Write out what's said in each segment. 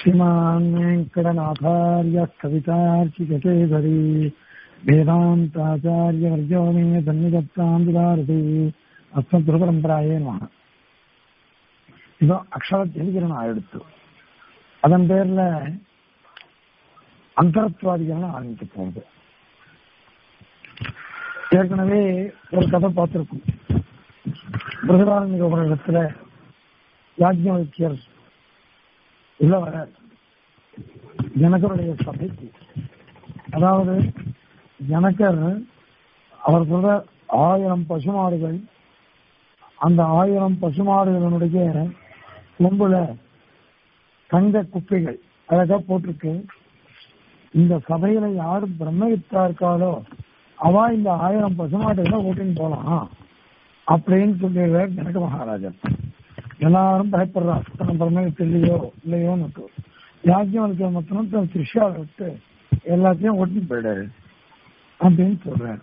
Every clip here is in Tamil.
श्रीमान् वेङ्कटनाथार्य कवितार्चिककेसरी वेदान्ताचार्यवर्यो मे सन्निधत्तां विदारति அஸ்மத்குருபரம்பராயே நமக இதோ அக்ஷர ஜெனிகரணம் ஆயிடுத்து அதன் பேர்ல அந்தரத்வாதிகரணம் ஆரம்பிக்க போகுது ஏற்கனவே ஒரு கதை பார்த்திருக்கும் பிரகதாரண்ய ஒரு இடத்துல யாஜ்ஞவல்யர் உள்ள வர ஜனகருடைய சபைக்கு அதாவது ஜனகர் அவர் சொல்ற ஆயிரம் பசுமாடுகள் அந்த ஆயிரம் பசுமாடுகளுடைய கொம்புல தங்க குப்பைகள் அழகா போட்டிருக்கு இந்த சபையில யாரு பிரம்மவித்தா இருக்காளோ அவ இந்த ஆயிரம் பசுமாடுகளை ஓட்டின்னு போலாம் அப்படின்னு சொல்லிடுறார் ஜனக மகாராஜன் எல்லாரும் பயப்படுறா தன் பிரம்மவித்து இல்லையோ இல்லையோன்னு யாஜ்யம் இருக்கிற மொத்தம் தன் திருஷாவை விட்டு எல்லாத்தையும் ஓட்டின்னு போயிடாரு அப்படின்னு சொல்றாரு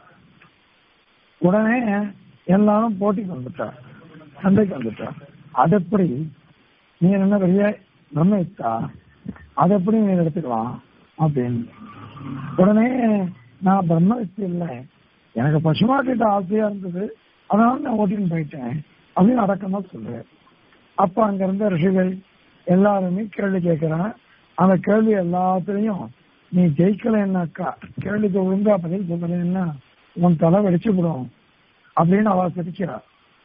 உடனே எல்லாரும் போட்டிக்கு வந்துட்டா சண்டைக்கு வந்துட்டா அது எப்படி நீ என்ன பெரிய பிரம்மயித்தா அது எப்படி நீ எடுத்துக்கலாம் அப்படின்னு உடனே நான் பிரம்மவித்து இல்லை எனக்கு பசுமாட்டிட்ட ஆசையா இருந்தது அதனால நான் ஓட்டின்னு போயிட்டேன் அப்படின்னு அடக்கமா சொல்றேன் அப்ப அங்க இருந்த ரிஷிகள் எல்லாருமே கேள்வி கேட்கிறான் அந்த கேள்வி எல்லாத்துலயும் நீ ஜெயிக்கலைன்னாக்கா கேள்விக்கு ஒழுங்கா பதில் சொல்லலைன்னா உன் தலை வெடிச்சு விடும் அப்படின்னு அவ சிரிக்கிறா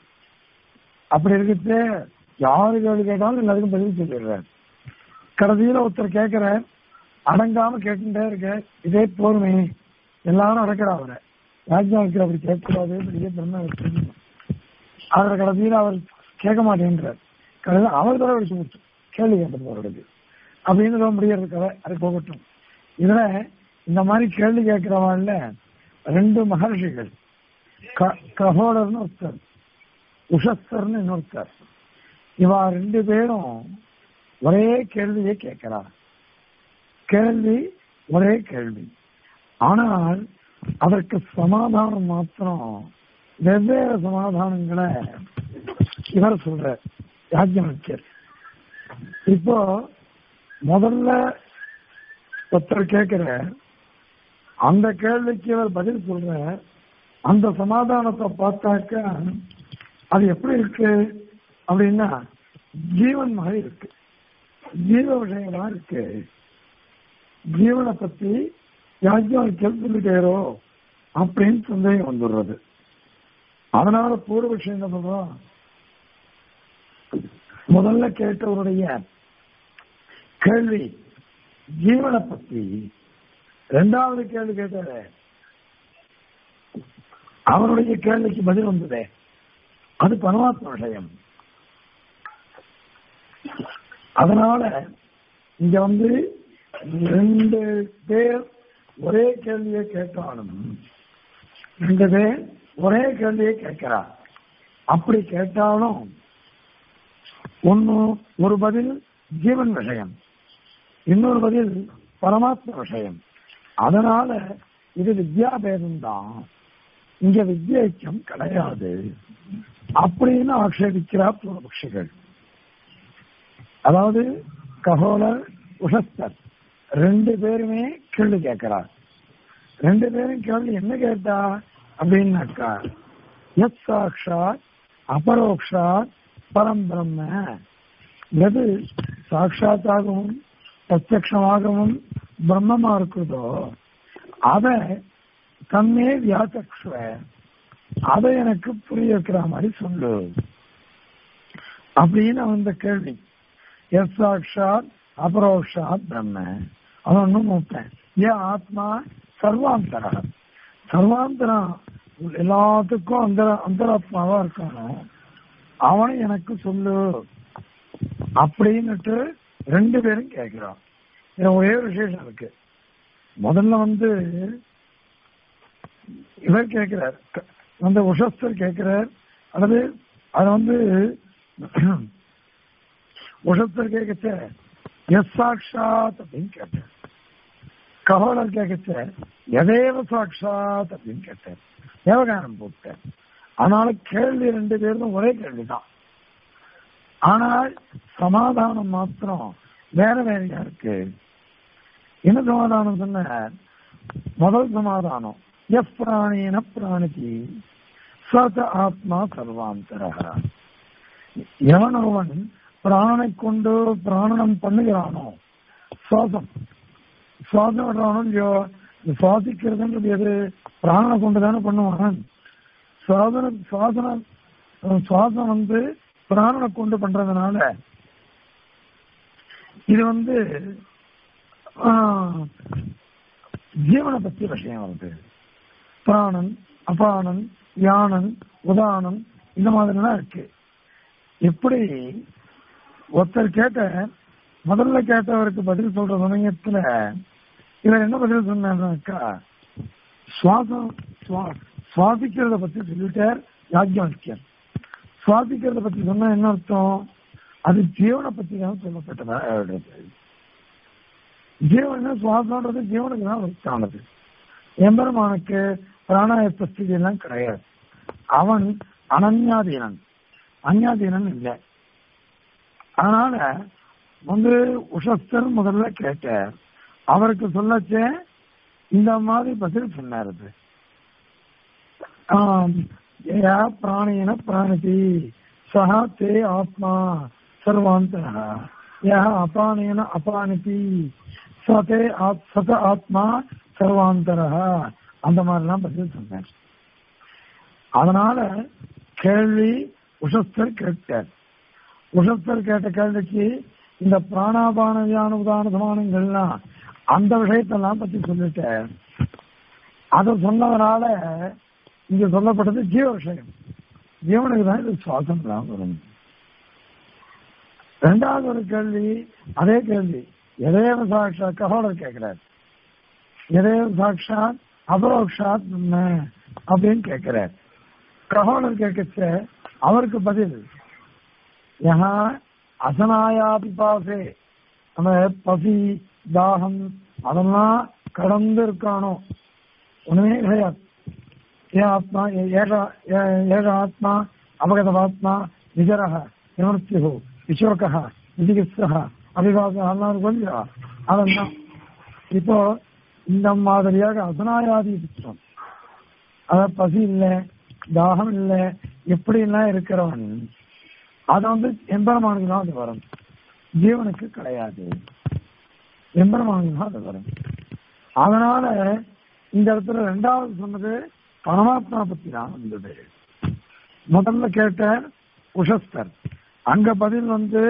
அப்படி இருக்கிறது யாரு கேள்வி கேட்டாலும் எல்லாருக்கும் பதில் சொல்லிடுறாரு கடைசியில ஒருத்தர் கேட்கிற அடங்காம கேட்டுட்டே இருக்க இதே போர்மை எல்லாரும் அடக்கிறா அவரை ராஜ்யாவுக்கு அப்படி கேட்கக்கூடாது பெரிய பிரம்ம அவரை கடைசியில அவர் கேட்க மாட்டேன்றார் கடைசியில் அவர் தர வச்சு விட்டு கேள்வி கேட்டது அவருக்கு அப்படின்னு சொல்ல முடியாது கதை அது போகட்டும் இதுல இந்த மாதிரி கேள்வி கேட்கிறவாள்ல ரெண்டு மகர்ஷிகள் ககோடர்னு ஒருத்தர் உஷஸ்தர்னு இன்னொருத்தர் இவா ரெண்டு பேரும் ஒரே கேள்வியை கேட்கிறா கேள்வி ஒரே கேள்வி ஆனால் அதற்கு சமாதானம் மாத்திரம் வெவ்வேறு சமாதானங்களை இவர் சொல்ற யாஜ்யமச்சர் இப்போ முதல்ல ஒருத்தர் கேட்கிற அந்த கேள்விக்கு இவர் பதில் சொல்ற அந்த சமாதானத்தை பார்த்தாக்க அது எப்படி இருக்கு அப்படின்னா ஜீவன் மாதிரி இருக்கு ஜீவ விஷயங்களா இருக்கு ஜீவனை பத்தி யாஜ்யம் சொல்லிட்டேரோ அப்படின்னு சந்தேகம் வந்துடுறது அதனால பூர்வ விஷயம் என்ன சொல்றோம் முதல்ல கேட்டவருடைய கேள்வி ஜீவனை பத்தி ரெண்டாவது கேள்வி கேட்டாரு அவருடைய கேள்விக்கு பதில் வந்ததே அது பரமாத்ம விஷயம் அதனால இங்க வந்து ரெண்டு பேர் ஒரே கேள்வியை கேட்டாலும் ரெண்டு பேர் ஒரே கேள்வியை கேட்கிறார் அப்படி கேட்டாலும் ஒன்னு ஒரு பதில் ஜீவன் விஷயம் இன்னொரு பதில் பரமாத்ம விஷயம் அதனால இது வித்யாபேதம் தான் இங்க வித்யைக்கம் கிடையாது அப்படின்னு ஆக்ஷேபிக்கிறார் பூர்வபக்ஷிகள் அதாவது ககோலர் உஷஸ்தர் ரெண்டு பேருமே கேள்வி கேட்கிறார் ரெண்டு பேரும் கேள்வி என்ன கேட்டா அப்படின்னாக்கா எத் சாட்சாத் அபரோக்ஷாத் பரம் பிரம்ம எது சாட்சாத்தாகவும் பிரத்யமாகவும் பிரம்மமா இருக்குதோ அதை தன்னே வியாச்சக்ஷுவ அதை எனக்கு புரிய வைக்கிற மாதிரி சொல்லு அப்படின்னு அந்த கேள்வி எஸ் சாட்சாத் அபரோக்ஷாத் பிரம்ம அவன் ஒன்னும் மூத்தேன் ஏன் ஆத்மா சர்வாந்தரா சர்வாந்தரம் எல்லாத்துக்கும் அந்த அந்தராத்மாவா இருக்கானோ அவனை எனக்கு சொல்லு அப்படின்னுட்டு ரெண்டு பேரும் கேட்கிறான் இதுல ஒரே விசேஷம் இருக்கு முதல்ல வந்து இவர் கேட்கிறார் அந்த உஷஸ்தர் கேட்கிறார் அல்லது அது வந்து உஷஸ்தர் கேட்கச்ச எஸ் சாட்சாத் அப்படின்னு கேட்டார் ககோலர் கேட்கச்ச எதேவ சாட்சாத் அப்படின்னு கேட்டார் தேவகானம் போட்டார் அதனால கேள்வி ரெண்டு பேரும் ஒரே கேள்விதான் ஆனால் சமாதானம் மாத்திரம் வேற வேறையா இருக்கு என்ன சமாதானம் சொன்ன முதல் சமாதானம் எப் பிராணின பிராணிக்கு சத ஆத்மா சர்வாந்தர எவன் ஒருவன் பிராணனை கொண்டு பிராணனம் பண்ணுகிறானோ சுவாசம் சுவாசம் விடுறானோ இல்லையோ இந்த சுவாசிக்கிறதுன்றது எது பிராணனை கொண்டு தானே பண்ணுவான் சுவாசனம் சுவாசனம் சுவாசம் வந்து பிராணனை கொண்டு பண்றதுனால இது வந்து ஆஹ், ஜீவனை பத்தி விஷயம் வருது பிராணன் அபானன் யானன் உதானம் இந்த மாதிரிலாம் இருக்கு எப்படி ஒருத்தர் கேட்ட முதல்ல கேட்டவருக்கு பதில் சொல்ற சமயத்துல இவர் என்ன பதில் சொன்னாக்கா சுவாசம் சுவா- சுவாசிக்கிறத பத்தி சொல்லிட்டார் யாக்கியம் சுவாசிக்கிறத பத்தி சொன்னா என்ன அர்த்தம் அது ஜீவனை பத்தி தான் சொல்லப்பட்டதா ஆயிடுது. ஜீவன் சுவாசம்ன்றது ஜீவனுக்கு தான் வச்சானது எம்பெருமானுக்கு பிராணாயத்த ஸ்திதி எல்லாம் கிடையாது அவன் அனன்யாதீனன் அந்யாதீனன் இல்லை அதனால வந்து உஷஸ்தர் முதல்ல கேட்டார் அவருக்கு சொல்லச்சே இந்த மாதிரி பதில் சொன்னார் அது ஆம், யா பிராணியன பிராணிதி சஹா தே ஆத்மா சர்வாந்தர யா அபானேன அபானிதி சதே ஆத்- சத ஆத்மா சர்வாந்தர அந்த மாதிரிலாம் பதில் சொன்னார் அதனால கேள்வி உஷஸ்தர் கேட்டார் உஷஸ்தர் கேட்ட கேள்விக்கு இந்த பிராணாபான வியான உதான சமானங்கள்லாம் அந்த விஷயத்தெல்லாம் பத்தி சொல்லிட்டேன் அதை சொன்னதுனால இங்க சொல்லப்பட்டது ஜீவ விஷயம் ஜீவனுக்கு தான் இது சுவாசம் தான் வரும் ரெண்டாவது ஒரு கேள்வி அதே கேள்வி எதேவ சாட்சா ககோடர் கேட்கிறார் எதேவ சாட்சாத் அபரோக்ஷாத் என்ன அப்படின்னு கேட்கிறார் ககோடர் கேட்கச்ச அவருக்கு பதில் யஹா அசனாயா பிபாசே நம்ம பசி தாகம் அதெல்லாம் கடந்து இருக்கானோ ஒண்ணுமே கிடையாது ஏ ஆத்மா ஏ- ஏக ஏ- ஏக ஆத்மா அபகதமாத்மா நிஜரக நிவர்த்தியோ விசோக விதிகிஸ்தக அபிவாசம் எல்லாம் இருக்கும் இல்லையா அதெல்லாம் இப்போ இந்த மாதிரியாக அசனாயாதி புத்தம் அதாவது பசி இல்லை தாகம் இல்லை எப்படி எல்லாம் இருக்கிறவன் அது வந்து எம்பெருமானுக்கு தான் அது வரும் ஜீவனுக்கு கிடையாது எம்பெருமானுக்கு தான் அது வரும் அதனால இந்த இடத்துல ரெண்டாவது சொன்னது பரமாத்மா பத்தி தான் வந்தது முதல்ல கேட்ட உஷஸ்தர் அங்க பதில் வந்து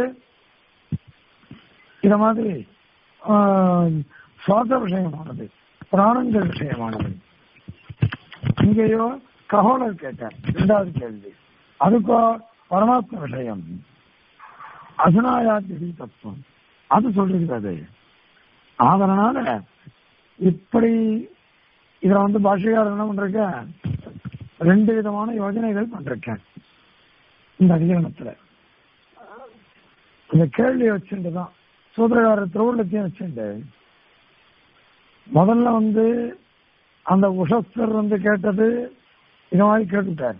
இத மாதிரி ஆஹ், சுவாச விஷயமானது பிராணங்கள் விஷயமானது இங்கேயோ ககோலர் கேட்டார் இரண்டாவது கேள்வி அதுக்கோ பரமாத்ம விஷயம் அசனாயாத்தி தத்துவம் அது சொல்லிருக்கிறது அதனால இப்படி இதுல வந்து பாஷையாளர் என்ன பண்றேன் ரெண்டு விதமான யோஜனைகள் பண்றேன் இந்த அதிகரணத்துல இந்த கேள்வியை வச்சுட்டு தான் சூத்திரகாரர் திருவுள்ளத்தையும் வச்சுட்டு முதல்ல வந்து அந்த உஷஸ்தர் வந்து கேட்டது இந்த மாதிரி கேட்டுட்டார்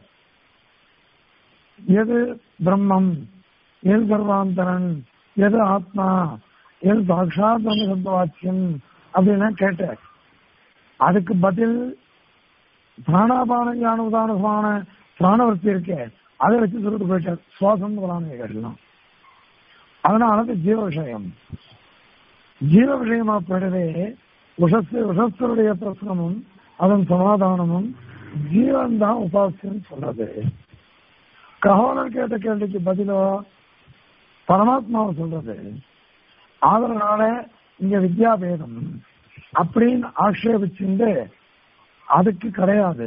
எது பிரம்மம் எது சர்வாந்தரன் எது ஆத்மா எது சாட்சாத் வந்து சப்த வாக்கியம் அப்படின்னா கேட்டார் அதுக்கு பதில் பிராணாபான ஞான உதாரணமான பிராணவர்த்தி இருக்கே அதை வச்சு சொல்லிட்டு போயிட்டார் சுவாசம் முதலான கேட்டலாம் அதனால அது ஜீவ விஷயம் ஜீவ விஷயமா போயிடவே உஷஸ் உஷஸ்தருடைய பிரசனமும் அதன் சமாதானமும் ஜீவன் தான் உபாசியம் சொல்றது கஹோலர் கேட்ட கேள்விக்கு பதிலோ பரமாத்மாவை சொல்றது அதனால இங்க வித்யாபேதம் அப்படின்னு ஆக்ஷேபிச்சுண்டு அதுக்கு கிடையாது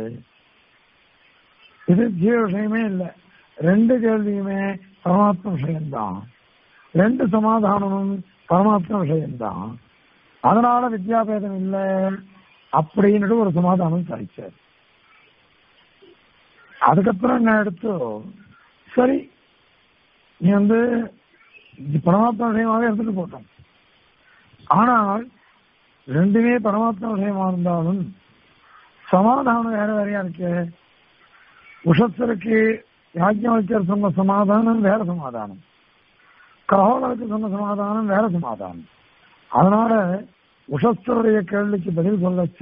இது ஜீவ விஷயமே இல்லை ரெண்டு கேள்வியுமே பரமாத்ம விஷயம்தான் ரெண்டு சமாதானமும் பரமாத்ம விஷயம்தான் அதனால வித்யாபேதம் இல்லை அப்படின்னுட்டு ஒரு சமாதானம் சாதிச்சார் அதுக்கப்புறம் என்ன எடுத்து சரி நீ வந்து இது பரமாத்மா விஷயமாவே எடுத்துட்டு போட்டோம் ஆனால் ரெண்டுமே பரமாத்மா விஷயமா இருந்தாலும் சமாதானம் வேற வேறையா இருக்கு உஷத்தருக்கு யாஜ்ஞவல்யர் சொன்ன சமாதானம் வேற சமாதானம் ககோலருக்கு சொன்ன சமாதானம் வேற சமாதானம் அதனால உஷஸ்தருடைய கேள்விக்கு பதில் சொல்லச்ச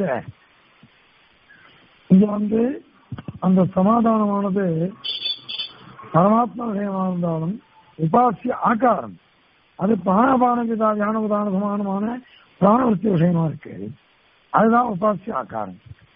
இங்க வந்து அந்த சமாதானமானது பரமாத்மா விஷயமா இருந்தாலும் உபாசிய ஆகாரம் அது பானபான ஞான உதான சமானமான பிராணவர்த்தி விஷயமா இருக்கு அதுதான் உபாசிய ஆகாரம்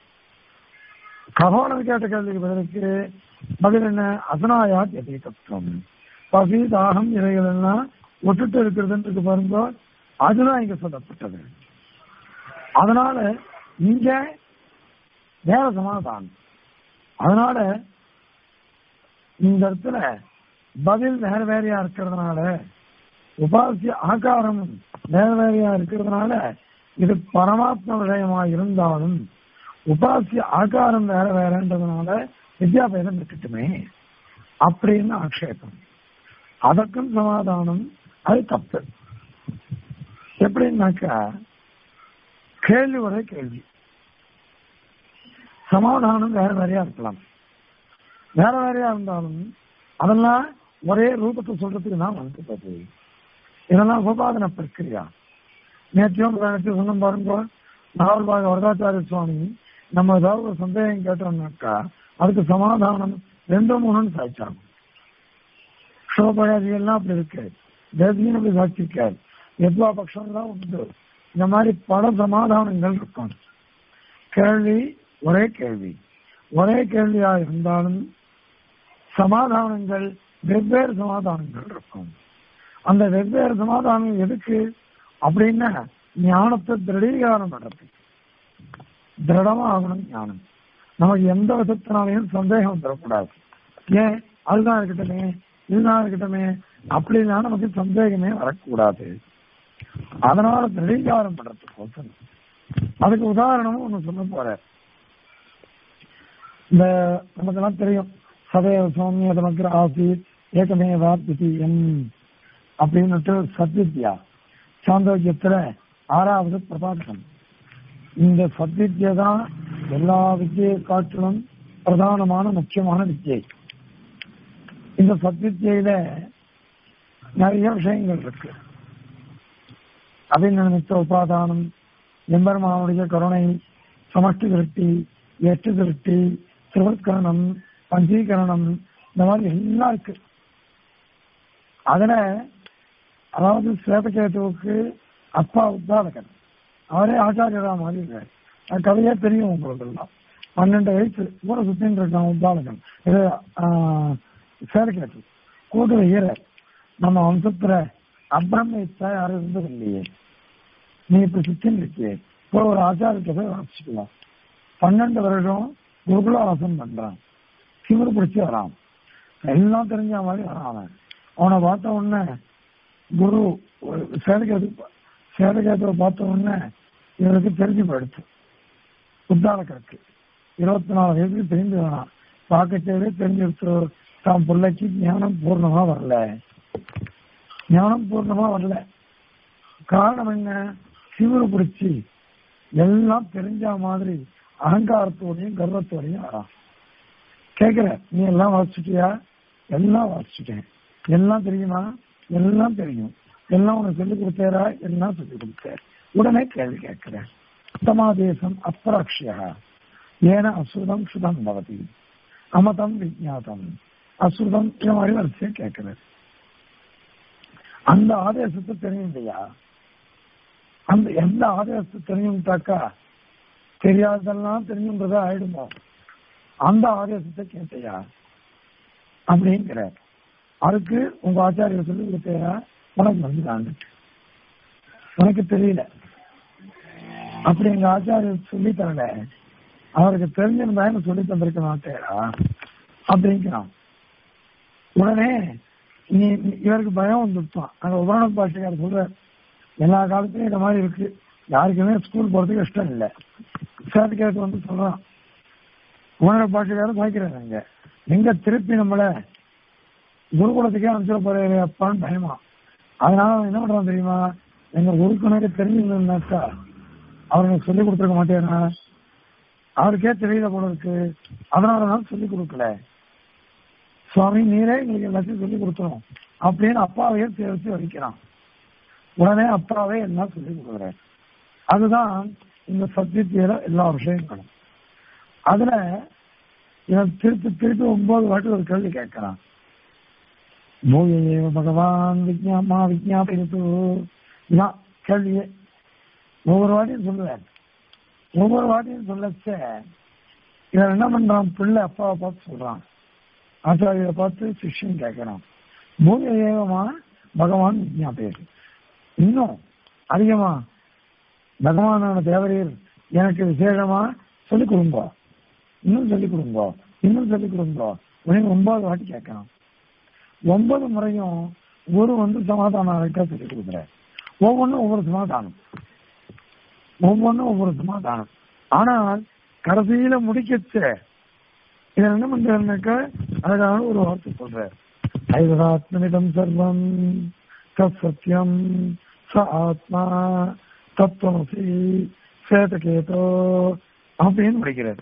ககோணம் கேட்ட கேள்விக்கு பதிலுக்கு பதில் என்ன அசனாயா தத்துவம் பசி தாகம் இவைகள் எல்லாம் ஒட்டுட்டு இருக்கிறதுன்றது பாருங்க அதுதான் இங்க சொல்லப்பட்டது அதனால இங்க வேற சமாதானம் அதனால இந்த இடத்துல பதில் வேற வேறையா இருக்கிறதுனால உபாசிய ஆகாரம் வேற வேறையா இருக்கிறதுனால இது பரமாத்ம விஷயமா இருந்தாலும் உபாசிய ஆகாரம் வேற வேறன்றதுனால வித்யாபேதம் இருக்கட்டுமே அப்படின்னு ஆக்ஷேபம் அதற்கும் சமாதானம் அது தப்பு எப்படின்னாக்கா கேள்வி ஒரே கேள்வி சமாதானம் வேற வேறையா இருக்கலாம் வேற வேறையா இருந்தாலும் அதெல்லாம் ஒரே ரூபத்தை சொல்றதுக்கு தான் வந்துட்டது இதெல்லாம் உபாதன பிரக்கிரியா நேற்றையும் நேற்று சொன்ன பாருங்க நாவல்பாக வரதாச்சாரிய சுவாமி நம்ம ஏதாவது ஒரு சந்தேகம் கேட்டோம்னாக்கா அதுக்கு சமாதானம் ரெண்டு மூணுன்னு சாய்ச்சாங்க சோபயாதி எல்லாம் அப்படி இருக்கு தேசியம் அப்படி சாட்சிக்காது எத்வா பட்சம் தான் உண்டு இந்த மாதிரி பல சமாதானங்கள் இருக்கும் கேள்வி ஒரே கேள்வி ஒரே கேள்வியா இருந்தாலும் சமாதானங்கள் வெவ்வேறு சமாதானங்கள் இருக்கும் அந்த வெவ்வேறு சமாதானம் எதுக்கு அப்படின்னா ஞானத்தை திருடீகாரம் பண்றது திருடமா ஆகணும் ஞானம் நமக்கு எந்த விதத்தினாலையும் சந்தேகம் வந்துடக்கூடாது ஏன் அதுதான் இருக்கட்டுமே இதுதான் இருக்கட்டுமே அப்படின்னா நமக்கு சந்தேகமே வரக்கூடாது அதனால திருடீகாரம் பண்றதுக்கோசம் அதுக்கு உதாரணமும் ஒண்ணு சொல்ல போற இந்த நமக்கெல்லாம் தெரியும் சதேவ சௌமிய நமக்கு ஆசி ஏகமேவா திதியம் அப்படின்னுட்டு சத்வித்யா சாந்தோக்கியத்துல ஆறாவது பிரபாகரம் இந்த சத்வித்யை தான் எல்லா வித்தியை காட்டிலும் பிரதானமான முக்கியமான வித்தியை இந்த சத்வித்யில நிறைய விஷயங்கள் இருக்கு அபிநமித்த உபாதானம் எம்பெருமானுடைய கருணை சமஷ்டி திருஷ்டி எட்டு திருஷ்டி சிவத்கரணம் பஞ்சீகரணம் இந்த மாதிரி எல்லாம் இருக்கு அதுல அதாவது ஸ்வேதகேதுவுக்கு அப்பா உத்தாலகன் அவரே ஆச்சாரியரா மாதிரி இருக்காரு அது கதையே தெரியும் உங்களுக்கு எல்லாம் பன்னெண்டு வயசு கூட சுத்தின்னு இருக்கான் உத்தாலகன் இது ஸ்வேதகேது கூட்டு ஈரர் நம்ம வம்சத்துல அப்ரமித்தா யாரும் இருந்தது இல்லையே நீ இப்ப சுத்தின்னு இருக்கியே இப்போ ஒரு ஆச்சாரத்தை போய் வாசிச்சுக்கலாம் பன்னெண்டு வருஷம் குருகுலவாசம் பண்றான் சிவர் பிடிச்சி வரான் எல்லாம் தெரிஞ்ச மாதிரி வரான் அவன் அவனை பார்த்த உடனே குரு சேதகேது சேதகேதுவை பார்த்த உடனே இவருக்கு தெரிஞ்சு போயிடுச்சு உத்தாலக்கருக்கு இருபத்தி நாலு வயசுக்கு தெரிஞ்சு வேணாம் பார்க்கச்சேவே தெரிஞ்சிருச்சு தான் பிள்ளைக்கு ஞானம் பூர்ணமா வரல ஞானம் பூர்ணமா வரல காரணம் என்ன சிவரு பிடிச்சி எல்லாம் தெரிஞ்ச மாதிரி அகங்காரத்தோடையும் கர்வத்தோடையும் வரான் கேக்குற நீ எல்லாம் வாசிச்சிட்டியா எல்லாம் வாசிச்சுட்டேன் எல்லாம் தெரியுமா எல்லாம் தெரியும் எல்லாம் உனக்கு சொல்லிக் கொடுத்தாரா எல்லாம் சொல்லிக் கொடுத்தார் உடனே கேள்வி கேட்கிற உத்தமாதேசம் அப்ராட்சியா ஏன அசுதம் சுதம் பவதி அமதம் விஜாதம் அசுதம் இந்த மாதிரி வரிசையா கேட்கிறார் அந்த ஆதேசத்தை தெரியும் இல்லையா அந்த எந்த ஆதேசத்தை தெரியும்ட்டாக்கா தெரியாததெல்லாம் தெரியுன்றதா ஆயிடுமோ அந்த ஆதேசத்தை கேட்டையா அப்படிங்கிறார் அதுக்கு உங்க ஆச்சாரியர் சொல்லி கொடுத்தா உனக்கு வந்து உனக்கு தெரியல அப்படி எங்க ஆச்சாரியர் சொல்லி தரல அவருக்கு தெரிஞ்சிருந்தா எனக்கு சொல்லி தந்திருக்க மாட்டேரா அப்படிங்கிறான் உடனே நீ இவருக்கு பயம் வந்துட்டான் அங்க உபரண பாஷையார் சொல்ற எல்லா காலத்திலயும் இந்த மாதிரி இருக்கு யாருக்குமே ஸ்கூல் போறதுக்கு இஷ்டம் இல்லை சர்டிபிகேட் வந்து சொல்றான் உணர பாஷைக்காரன் சாய்க்கிறாங்க அங்க எங்க திருப்பி நம்மள குருகுலத்துக்கே அனுப்பிச்சிட போறே அப்பான்னு பயமா அதனால அவன் என்ன பண்றான் தெரியுமா எங்க குருக்குனருக்கு தெரிஞ்சிருந்தாக்கா அவர் எனக்கு சொல்லி கொடுத்துருக்க மாட்டேனா அவருக்கே தெரியல போல இருக்கு அதனாலதான் சொல்லி கொடுக்கல சுவாமி நீரே எங்களுக்கு எல்லாத்தையும் சொல்லி கொடுத்துரும் அப்படின்னு அப்பாவையே சேர்த்து வைக்கிறான் உடனே அப்பாவே எல்லாம் சொல்லி கொடுக்குறாரு அதுதான் இந்த சத்தியத்தில எல்லா விஷயங்களும் அதுல இவன் திருப்பி திருப்பி ஒன்பது வாட்டி ஒரு கேள்வி கேட்கிறான் பூயேவ பகவான் விஜயாமா விஜயாபித்து இதான் கேள்வியே ஒவ்வொரு வாட்டியும் சொல்லுவேன் ஒவ்வொரு வாட்டியும் சொல்லச்ச இவன் என்ன பண்றான் பிள்ளை அப்பாவை பார்த்து சொல்றான் ஆச்சாரியரை பார்த்து சிஷ்யன் கேட்கிறான் பூமி ஏவமா பகவான் விஜயாபேர் இன்னும் அதிகமா பகவானான தேவரீர் எனக்கு விசேஷமா சொல்லிக் கொடுங்க இன்னும் சொல்லிக் கொடுங்க இன்னும் சொல்லிக் கொடுங்க உடனே ஒன்பது வாட்டி கேட்கலாம் ஒன்பது முறையும் ஒரு வந்து சமாதானம் ஆகிட்டா சொல்லிக் கொடுக்குறாரு ஒவ்வொன்றும் ஒவ்வொரு சமாதானம் ஒவ்வொன்றும் ஒவ்வொரு சமாதானம் ஆனால் கடைசியில முடிக்கச்ச இதை என்ன பண்றாருனாக்க அழகான ஒரு வார்த்தை சொல்றார் ஐவராத்மனிதம் சர்வம் தத் சத்தியம் ச ஆத்மா தத்துவமசி சேதகேதோ அப்படின்னு படிக்கிறார்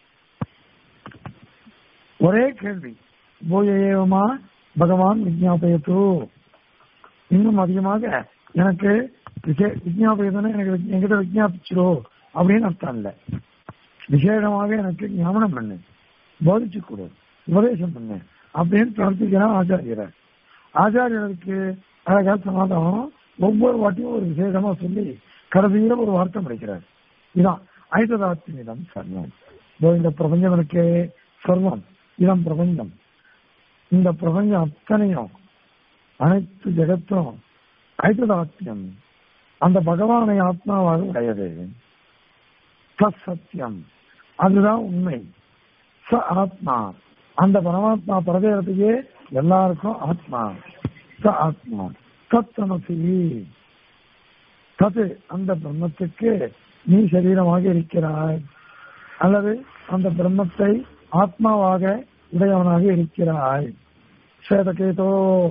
ஒரே கேள்வி பூயேவமா பகவான் விஜயாபயத்து இன்னும் அதிகமாக எனக்கு விசே- விஜயாபயத்தனை எனக்கு விஜ- என்கிட்ட விஜயாபிச்சிரோ அப்படின்னு அர்த்தம் இல்லை விசேஷமாக எனக்கு ஞாபகம் பண்ணு போதிச்சு கொடு உபதேசம் பண்ணு அப்படின்னு பிரார்த்திக்கிறான் ஆச்சாரியரை ஆச்சாரியருக்கு அழகா சமாதானம் ஒவ்வொரு வாட்டியும் ஒரு விசேஷமா சொல்லி கடைசியில ஒரு வார்த்தை முடிக்கிறார் இதான் ஐததாத்மிதம் சர்வம் இதோ இந்த பிரபஞ்சம் இருக்கே சர்வம் இதம் பிரபஞ்சம் இந்த பிரபஞ்சம் அத்தனையும் அனைத்து ஜெகத்தும் ஐததாத்மியம் அந்த பகவானை ஆத்மாவாக உடையது தத் சத்தியம் அதுதான் உண்மை ச ஆத்மா அந்த பரமாத்மா பரதேரத்துக்கே எல்லாருக்கும் ஆத்மா ச ஆத்மா தத் தமசி தது அந்த பிரம்மத்துக்கு நீ சரீரமாக இருக்கிறாய் அல்லது அந்த பிரம்மத்தை ஆத்மாவாக உடையவனாக இருக்கிறாய் சேதகேதோ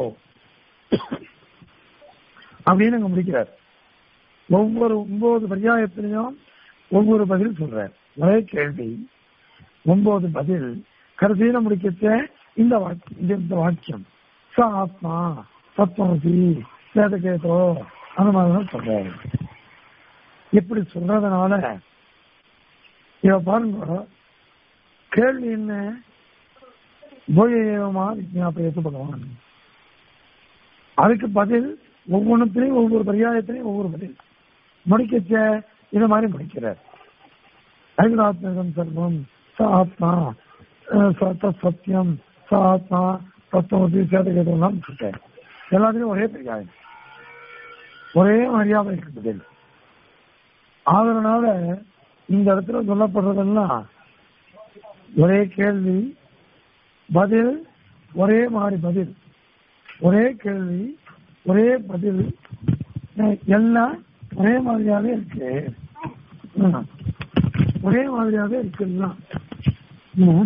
அப்படின்னு அங்க முடிக்கிறார் ஒவ்வொரு ஒன்பது பரியாயத்திலையும் ஒவ்வொரு பதில் சொல்றார் ஒரே கேள்வி ஒன்பது பதில் கடைசியில முடிக்கச்ச இந்த வாக்கியம் இந்த- இந்த வாக்கியம் ச ஆத்மா சத்வமசி சேதகேதோ அந்த மாதிரிதான் சொல்றாரு இப்படி சொல்றதுனால இவ பாருங்க கேள்வி என்ன போயேவமா விஜயாபயத்து பகவான் அதுக்கு பதில் ஒவ்வொன்றுத்திலையும் ஒவ்வொரு பரியாயத்திலையும் ஒவ்வொரு பதில் முடிக்கச்ச இது மாதிரி முடிக்கிறார் ஐதாத்மகம் சர்வம் ச ஆத்மா அஹ் ச தத் சத்தியம் ச ஆத்மா தத்துவத்தி சேதகேதெல்லாம் சொல்லிட்டேன் எல்லாத்துலயும் ஒரே பரியாயம் ஒரே மரியாதை இருக்கு பதில் அதனால இந்த இடத்துல சொல்லப்படுறதெல்லாம் ஒரே கேள்வி பதில் ஒரே மாதிரி பதில் ஒரே கேள்வி ஒரே பதில் அஹ் எல்லாம் ஒரே மாதிரியாவே இருக்கு ம். ஒரே மாதிரியாவே இருக்கு எல்லாம் ம்.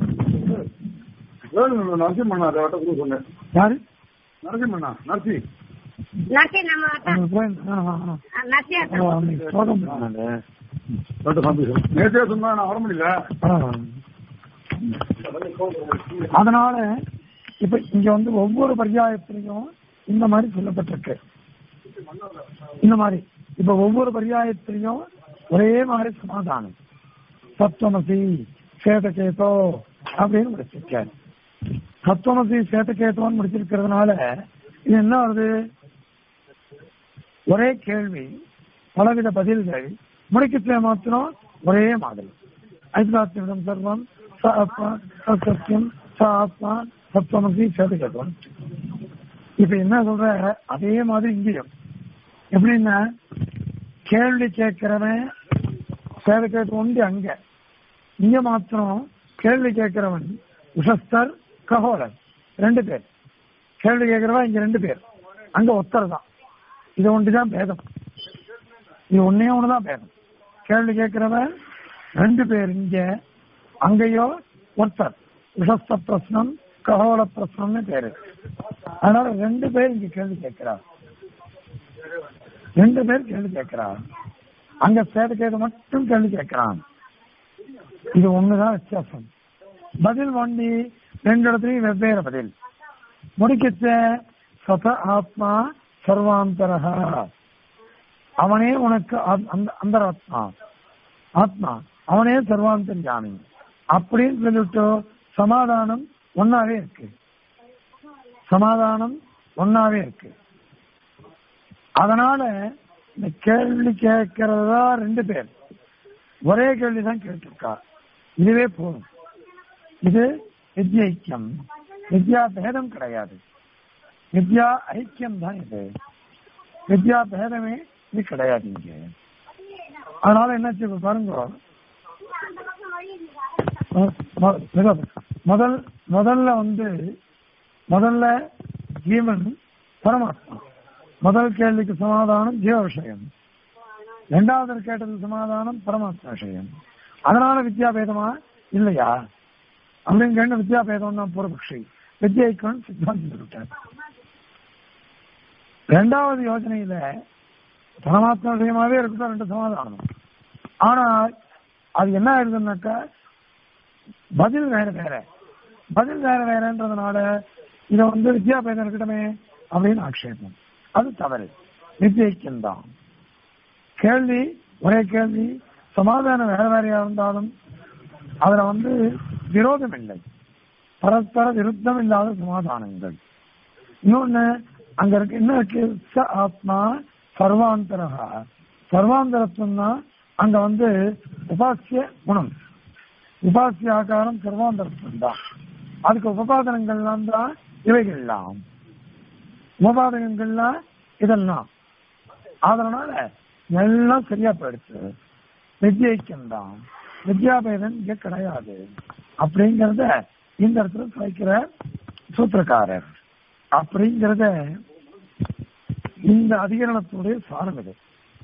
நரசிம்மண்ணா அதை வட்ட கூட சொன்னேன் யாரு நரசிம்மண்ணா நரசி நர்சி நம்ம அக்கா. அவங்க போய் ஆ, ஆ, ஆ. ஆ, நர்சி அக்கா. ஓ, அன்னைக்கு சோகம் பண்ணாங்க. வட்ட சந்தோஷம் நேற்றே சொன்னா நான் வர முடியல ஆ. அதனால இப்ப இங்க வந்து ஒவ்வொரு பரியாயத்திலையும் இந்த மாதிரி சொல்லப்பட்டிருக்கு இந்த மாதிரி இப்ப ஒவ்வொரு பரியாயத்திலையும் ஒரே மாதிரி சமாதானம் சத்வமசி சேதகேதோ அப்படின்னு முடிச்சிருக்காரு சத்வமசி சேதகேதோன்னு முடிச்சிருக்கிறதுனால இது என்ன வருது ஒரே கேள்வி பலவித பதில்கள் முடிக்கத்துல மாத்திரம் ஒரே மாதிரி ஐதாத்மிதம் சர்வம் ச ஆத்மா ச சத்தியம் ச ஆத்மா சத்வமசி சேதகேதம் இப்ப என்ன சொல்ற அதே மாதிரி இங்கேயும் எப்படின்னா கேள்வி கேட்கிறவன் சேதகேது உண்டு அங்க இங்க மாத்திரம் கேள்வி கேட்கிறவன் உஷஸ்தர் ககோலர் ரெண்டு பேர் கேள்வி கேட்கிறவன் இங்க ரெண்டு பேர் அங்க ஒத்தர் தான் இது ஒன்றுதான் பேதம் இது ஒன்னே ஒண்ணுதான் பேதம் கேள்வி கேட்கிறவன் ரெண்டு பேர் இங்க அங்கேயோ ஒருத்தர் உஷஸ்த பிரஸ்னம் ககோல பிரஸ்னம்னு பேரு அதனால ரெண்டு பேர் இங்க கேள்வி கேட்கிறார் ரெண்டு பேர் கேள்வி கேட்கிறார் அங்க சேதகேது மட்டும் கேள்வி கேட்கிறான் இது ஒண்ணுதான் வித்தியாசம் பதில் வண்டி ரெண்டு இடத்துலயும் வெவ்வேறு பதில் முடிக்கச்ச சத ஆத்மா சர்வாந்தரக அவனே உனக்கு ஆத்- அந்த அந்தராத்மா ஆத்மா அவனே சர்வாந்தர் ஞானி அப்படின்னு சொல்லிட்டு சமாதானம் ஒன்னாவே இருக்கு சமாதானம் ஒன்னாவே இருக்கு அதனால இந்த கேள்வி கேட்கறதா ரெண்டு பேர் ஒரே கேள்விதான் கேட்டிருக்கா இதுவே போதும் இது வித்யா ஐக்கியம் வித்யா பேதம் கிடையாது வித்யா ஐக்கியம் தான் இது வித்யா பேதமே இது கிடையாது இங்க அதனால என்னாச்சு இப்ப பாருங்க மொ- மொ- மிக- முதல் முதல்ல வந்து முதல்ல ஜீவன் பரமாத்மா முதல் கேள்விக்கு சமாதானம் ஜீவ விஷயம் இரண்டாவது கேட்டது சமாதானம் பரமாத்மா விஷயம் அதனால வித்யாபேதமா இல்லையா அப்படின்னு கேட்ட வித்யாபேதம் தான் பூர்வபக்ஷி வித்யைக்கணும் சித்தாந்தம் சொல்லிட்டார் ரெண்டாவது யோசனையில பரமாத்மா விஷயமாவே இருக்கட்டும் ரெண்டு சமாதானம் ஆனா அது என்ன ஆயிருதுன்னாக்கா பதில் வேற வேற பதில் வேற வேறன்றதுனால இத வந்து வித்யாபேதம் இருக்கட்டுமே அப்படின்னு ஆக்ஷேபம் அது தவறு வித்யைக்கியம் தான் கேள்வி ஒரே கேள்வி சமாதானம் வேற வேறையா இருந்தாலும் அதுல வந்து விரோதம் இல்லை பரஸ்பர விருத்தம் இல்லாத சமாதானங்கள் இன்னொன்னு அங்க இருக்கு என்ன இருக்கு ச ஆத்மா சர்வாந்தரகா சர்வாந்தரத்துவம்னா அங்க வந்து உபாசிய குணம் உபாசிய ஆகாரம் சர்வாந்தரத்துவம் தான் அதுக்கு உபபாதனங்கள்லாம் தான் இவைகள்லாம் உபபாதகங்கள்லாம் இதெல்லாம் அதனால எல்லாம் சரியா போயிடுச்சு வித்யைக்கம் தான் வித்யாபேதம் இங்க கிடையாது அப்படிங்கறத இந்த இடத்துல வைக்கிற சூத்திரக்காரர் அப்படிங்கறத இந்த அதிகரணத்துடைய சாரம் இது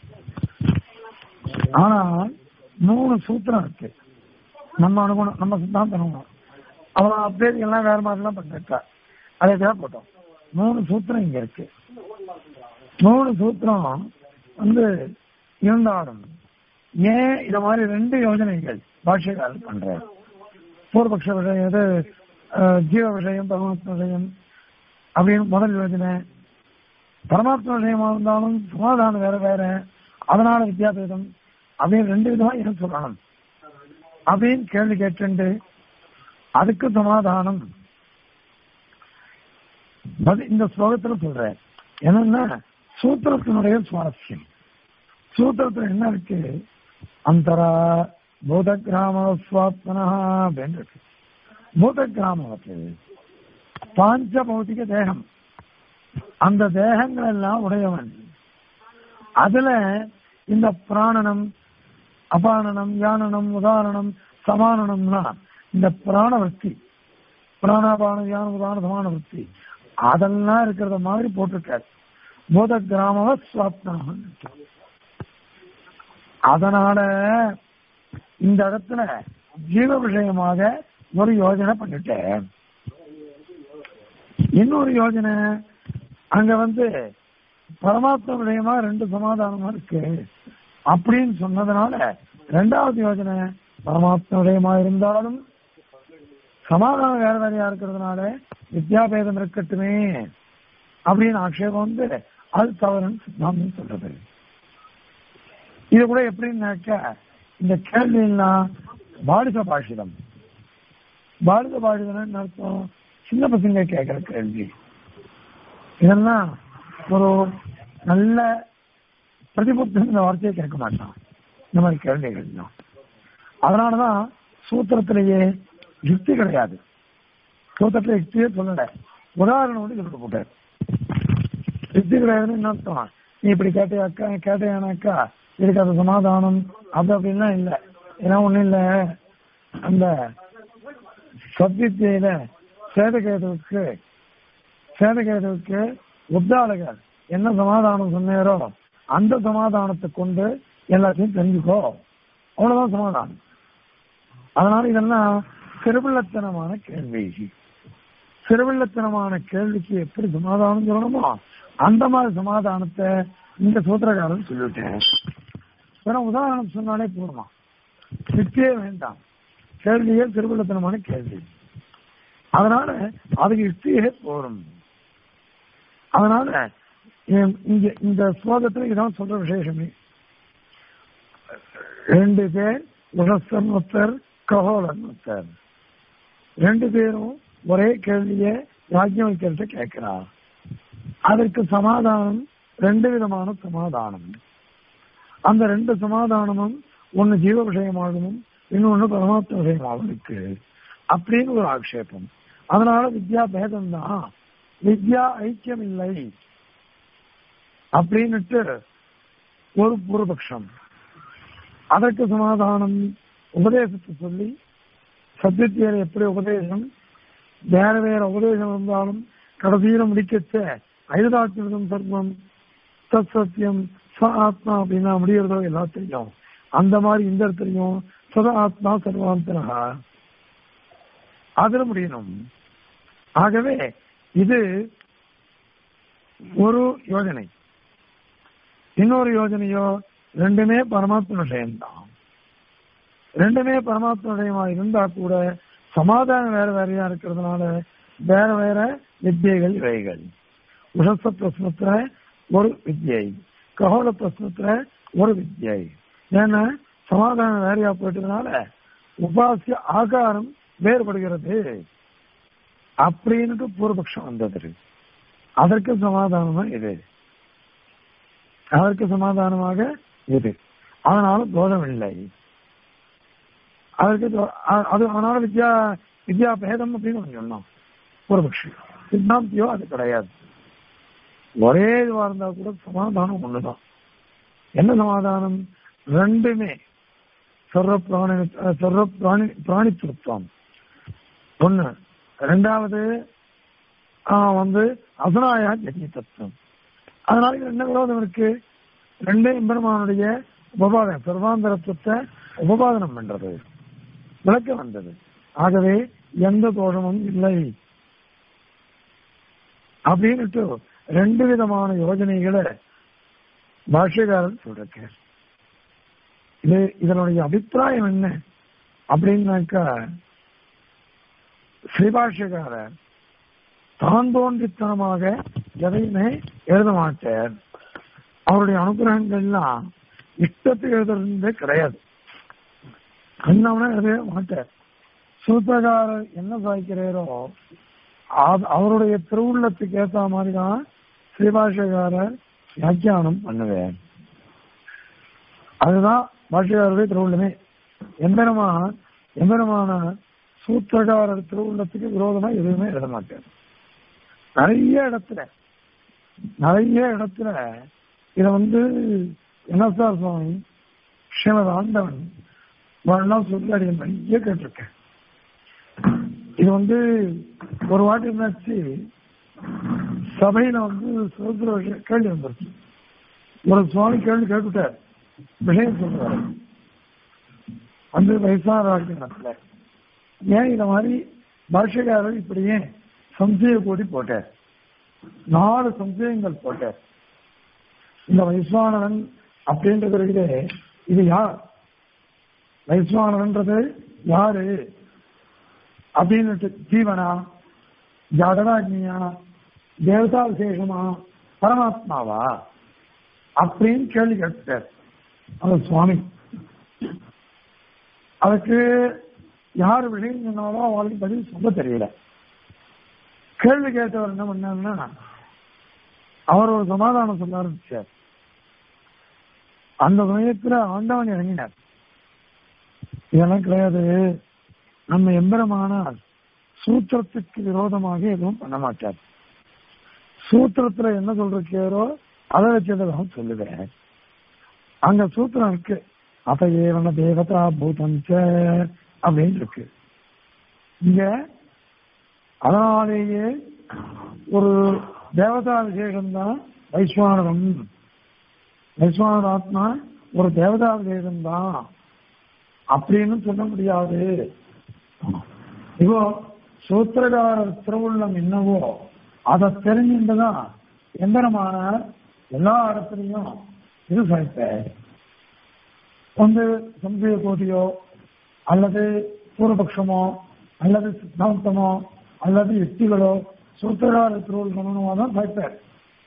ஆனா மூணு சூத்திரம் இருக்கு நம்ம அனுகுணம் நம்ம சித்தாந்த அனுகுணம் அவன் அப்டேட் எல்லாம் வேற மாதிரிலாம் பண்ணிருக்கா அதை தான் போட்டோம் மூணு சூத்திரம் இங்க இருக்கு மூணு சூத்திரம் வந்து இருந்தாலும் ஏன் இத மாதிரி ரெண்டு யோஜனைகள் பாஷ்யக்காரர் பண்றாரு பூர்வபக்ஷ விஷயம் இது அஹ், ஜீவ விஷயம் பரமாத்ம விஷயம் அப்படின்னு முதல் யோஜனை பரமாத்ம விஷயமா இருந்தாலும் சமாதானம் வேற வேற அதனால வித்தியாபேதம் அப்படின்னு ரெண்டு விதமா ஏன் சொல்லணும் அப்படின்னு கேள்வி கேட்டு அதுக்கு சமாதானம் பதில் இந்த ஸ்லோகத்துல சொல்றேன் என்னன்னா சூத்திரத்தினுடைய சுவாரஸ்யம் சூத்திரத்துல என்ன இருக்கு அந்தரா பூத கிராம சுவாத்மனா அப்படின்னு இருக்கு பூத கிராமத்து பாஞ்ச பௌதிக தேகம் அந்த தேகங்கள் எல்லாம் உடையவன் அதுல இந்த பிராணனம் அபானனம் யானனம் உதாரணம் சமானனம்னா இந்த பிராணவர்த்தி பிராணாபான யான உதாரண சமான விற்பி அதெல்லாம் இருக்கிறத மாதிரி போட்டிருக்காரு பூத கிராமவ சுவாத்மனம் அதனால இந்த இடத்துல ஜீவ விஷயமாக ஒரு யோஜனை பண்ணிட்டேன் இன்னொரு யோஜனை அங்க வந்து பரமாத்ம விஷயமா ரெண்டு சமாதானமா இருக்கு அப்படின்னு சொன்னதுனால ரெண்டாவது யோஜனை பரமாத்ம விஷயமா இருந்தாலும் சமாதானம் வேற வேறையா இருக்கிறதுனால வித்யாபேதம் இருக்கட்டுமே அப்படின்னு ஆட்சேபம் வந்து அது தவறுன்னு சித்தாந்தம் சொல்றது இது கூட எப்படின்னாக்கா இந்த கேள்வியெல்லாம் பாலிச பாஷிதம் பாலிச பாஷிதம் அர்த்தம் சின்ன பசங்க கேட்கிற கேள்வி இதெல்லாம் ஒரு நல்ல பிரதிபுத்தம் இந்த வார்த்தையை கேட்க மாட்டான் இந்த மாதிரி கேள்விகள் தான் அதனாலதான் சூத்திரத்திலேயே யுக்தி கிடையாது சூத்திரத்துல யுக்தியே சொல்லல உதாரணம் வந்து சொல்லிட்டு போட்டார் யுக்தி கிடையாதுன்னு என்ன அர்த்தம் நீ இப்படி கேட்டையாக்கா கேட்டையானாக்கா இதுக்கு அது சமாதானம் அப்படி அப்படின்லாம் இல்லை ஏன்னா ஒண்ணும் இல்ல அந்த சத்வித்தியில சேதகேதுவுக்கு சேதகேதுவுக்கு உத்தாளகர் என்ன சமாதானம் சொன்னாரோ அந்த சமாதானத்தை கொண்டு எல்லாத்தையும் தெரிஞ்சுக்கோ அவ்வளவுதான் சமாதானம் அதனால இதெல்லாம் சிறுபிள்ளத்தனமான கேள்வி சிறுபிள்ளத்தனமான கேள்விக்கு எப்படி சமாதானம் சொல்லணுமோ அந்த மாதிரி சமாதானத்தை இந்த சூத்திரக்காரன் சொல்லிவிட்டேன் வேற உதாரணம் சொன்னாலே போதுமா சித்தியே வேண்டாம் கேள்வியே சிறுபிள்ளத்தனமான கேள்வி அதனால அதுக்கு யுக்தியே போரும் அதனால இ- இங்க இந்த ஸ்லோகத்துல இதான் சொல்ற விசேஷமே ரெண்டு பேர் உடசன் ஒருத்தர் ககோலன் ஒருத்தர் ரெண்டு பேரும் ஒரே கேள்விய யாஜ்யம் வைக்கிறத கேட்கிறா அதற்கு சமாதானம் ரெண்டு விதமான சமாதானம் அந்த ரெண்டு சமாதானமும் ஒன்னு ஜீவ விஷயமாகவும் இன்னொன்னு பரமாத்ம விஷயமாகவும் இருக்கு அப்படின்னு ஒரு ஆக்ஷேபம் அதனால வித்யா பேதம் தான் வித்யா ஐக்கியம் இல்லை அப்படின்னுட்டு ஒரு பூர்வபக்ஷம் அதற்கு சமாதானம் உபதேசத்தை சொல்லி சத்தியத்தியர் எப்படி உபதேசம் வேற வேற உபதேசம் இருந்தாலும் கடைசியில முடிக்கச்ச ஐதாத்மிகம் சர்வம் தத் சத்தியம் ச ஆத்மா அப்படின்னா முடிகிறதோ எல்லாத்தையும் அந்த மாதிரி இந்த இடத்துலையும் சத ஆத்மா சர்வாந்தரா அதுல முடியணும் ஆகவே இது ஒரு யோஜனை இன்னொரு யோஜனையோ ரெண்டுமே பரமாத்ம விஷயம்தான் ரெண்டுமே பரமாத்ம விஷயமா இருந்தா கூட சமாதானம் வேற வேறையா இருக்கிறதுனால வேற வேற வித்தியைகள் இவைகள் உஷச பிரஸ்னத்துல ஒரு வித்யை ககோல பிரஸ்னத்துல ஒரு வித்யை ஏன்னா சமாதானம் வேறையா போயிட்டதுனால உபாசிய ஆகாரம் வேறுபடுகிறது அப்படின்னுட்டு பூர்வபக்ஷம் வந்தது அதற்கு சமாதானமா இது அதற்கு சமாதானமாக இது அதனால தோஷம் இல்லை அதற்கு தோ- அ- அது அதனால வித்யா வித்யா பேதம் அப்படின்னு ஒண்ணு சொன்னோம் பூர்வபக்ஷி சித்தாந்தியோ அது கிடையாது ஒரே இதுவா இருந்தா கூட சமாதானம் ஒண்ணுதான் என்ன சமாதானம் ரெண்டுமே சொர்ற பிராணி சொர்ற பிராணி பிராணித்துவம் ஒண்ணு ரெண்டாவது ஆஹ், வந்து அசனாயா ஜெகி தத்துவம் அதனால இது என்ன விரோதம் இருக்கு ரெண்டே எம்பெருமானுடைய உபபாதனம் சர்வாந்தரத்துவத்தை உபபாதனம் பண்றது விளக்க வந்தது ஆகவே எந்த தோஷமும் இல்லை அப்படின்னுட்டு ரெண்டு விதமான யோஜனைகளை பாஷ்யக்காரர் சொல்றார் இது இதனுடைய அபிப்பிராயம் என்ன அப்படின்னாக்கா ஸ்ரீபாஷ்யக்காரர் தான் தோன்றித்தனமாக எதையுமே எழுத மாட்டார் அவருடைய அனுகிரகங்கள்லாம் இஷ்டத்துக்கு எழுதுறதே கிடையாது கண்ணவனா எழுதவே மாட்டார் சூத்திரக்காரர் என்ன சாய்க்கிறாரோ அது- அவருடைய திருவுள்ளத்துக்கு ஏத்த மாதிரி தான் ஸ்ரீபாஷகாரர் வியாக்கியானம் பண்ணுவேன் அதுதான் பாஷகாரருடைய திருவுள்ளமே எம்பெருமான் எம்பெருமான சூத்திரக்காரர் திருவுள்ளத்துக்கு விரோதமா எதுவுமே எழுத மாட்டார் நிறைய இடத்துல நிறைய இடத்துல இத வந்து என்ன சார் சுவாமி ஸ்ரீமத் ஆண்டவன் வரலாம் சொல்லி அடிக்க நிறைய கேட்டிருக்கேன் இது வந்து ஒரு வாட்டி என்னாச்சு சபையில வந்து சுதந்திர விஷயம் கேள்வி வந்துருச்சு ஒரு சுவாமி கேள்வி கேட்டுட்டார் விஷயம் சொல்றாரு வந்து வயசான இடத்துல ஏன் இந்த மாதிரி பாஷ்யக்காரர் இப்படி ஏன் சம்சய கோடி போட்டார் நாலு சம்சயங்கள் போட்டார் இந்த வைஸ்வானவன் அப்படின்றது இருக்குதே, இது யார் வைஸ்வானவன்றது யாரு அப்படின்னு ஜீவனா ஜடராஜ்னியா தேவதா விசேஷமா பரமாத்மாவா அப்படின்னு கேள்வி கேட்டார் அந்த சுவாமி அதுக்கு யார் விஷயம் சொன்னாலும் அவளுக்கு பதில் சொல்ல தெரியல கேள்வி கேட்டவர் என்ன பண்ணாருன்னா அவர் ஒரு சமாதானம் சொல்ல ஆரம்பிச்சார் அந்த சமயத்துல ஆண்டவன் இறங்கினார் இதெல்லாம் கிடையாது நம்ம எம்பெருமானால் சூத்திரத்துக்கு விரோதமாக எதுவும் பண்ண மாட்டார் சூத்திரத்துல என்ன சொல்றோ அதை வச்சதான் சொல்லுவேன் அங்க சூத்திரம் இருக்கு அப்ப ஏவன தேவதா பூதஞ்ச அப்படின்னு இருக்கு இங்க அதனாலேயே ஒரு தேவதா விசேஷம் தான் வைஸ்வானவம் வைஸ்வான ஆத்மா ஒரு தேவதா விசேஷம் தான் அப்படின்னு சொல்ல முடியாது இப்போ சூத்திரகாரர் திருவுள்ளம் என்னவோ அதை தெரிஞ்சுட்டுதான் எந்திரமான எல்லா இடத்துலையும் இது சாய்ப்ப வந்து சம்சய கோட்டியோ அல்லது பூர்வபக்ஷமோ அல்லது சித்தாந்தமோ அல்லது யுக்திகளோ சூத்திரகார திருவுள்ளமோ தான் சாய்ப்பார்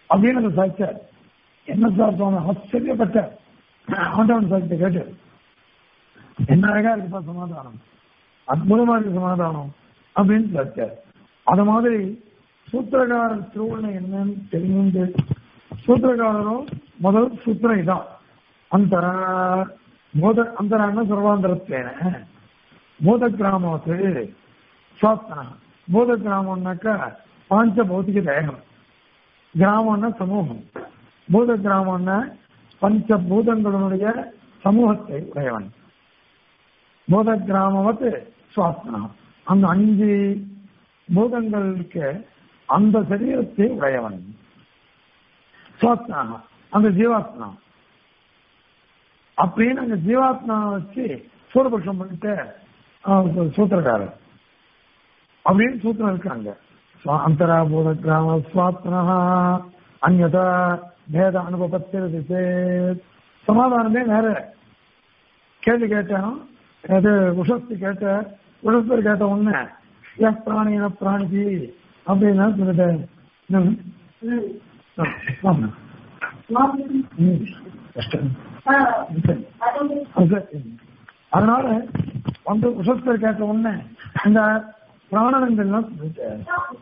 அப்படின்னு அந்த சாய்ச்சார் என்ன சார் சுவாமி ஆச்சரியப்பட்ட ஆண்டவன் சாய்த்த கேட்டு என்ன அழகா இருக்குப்பா சமாதானம் அற்புதமா இருக்கு சமாதானம் அப்படின்னு சாய்ச்சார் அது மாதிரி சூத்திரகாரர் திருவுள்ள என்னன்னு தெரிந்து சூத்திரகாரரும் முதல் சூத்திரம் இதான் அந்தர மோத அந்தரான சர்வாந்தரத்தேன பூத கிராமத்து சுவாசனா பூத கிராமம்னாக்கா பாஞ்ச பௌத்திக தேகம் கிராமம்னா சமூகம் பூத கிராமம்னா பஞ்ச பூதங்களுடைய சமூகத்தை உடையவன் பூத கிராமவத்து சுவாசனா அந்த அஞ்சு பூதங்களுக்கு அந்த சரீரத்தை உடையவன் சுவாசனா அந்த ஜீவாத்மா அப்படின்னு அந்த ஜீவாத்மா வச்சு சூரபக்ஷம் பண்ணிட்டு ஆஹ், சூத்திரக்காரர் அப்படின்னு சூத்திரம் இருக்காங்க அந்தராபூத கிராம சுவாத்னா அந்நதா பேத அனுபவத்தில் சேத் சமாதானமே வேற கேள்வி கேட்டேன் அது உஷஸ்து கேட்ட உஷஸ்தர் கேட்ட உடனே எஸ் பிராணின பிராணிக்கு அப்படின்னா சொல்லிட்டேன் ம். ஆ, ஆமா. ம். கஷ்டம். சரி. அது சரி. அதனால வந்து உஷஸ்தர் கேட்ட உடனே இந்த பிராணனங்கள்லாம் சொல்லிட்டேன்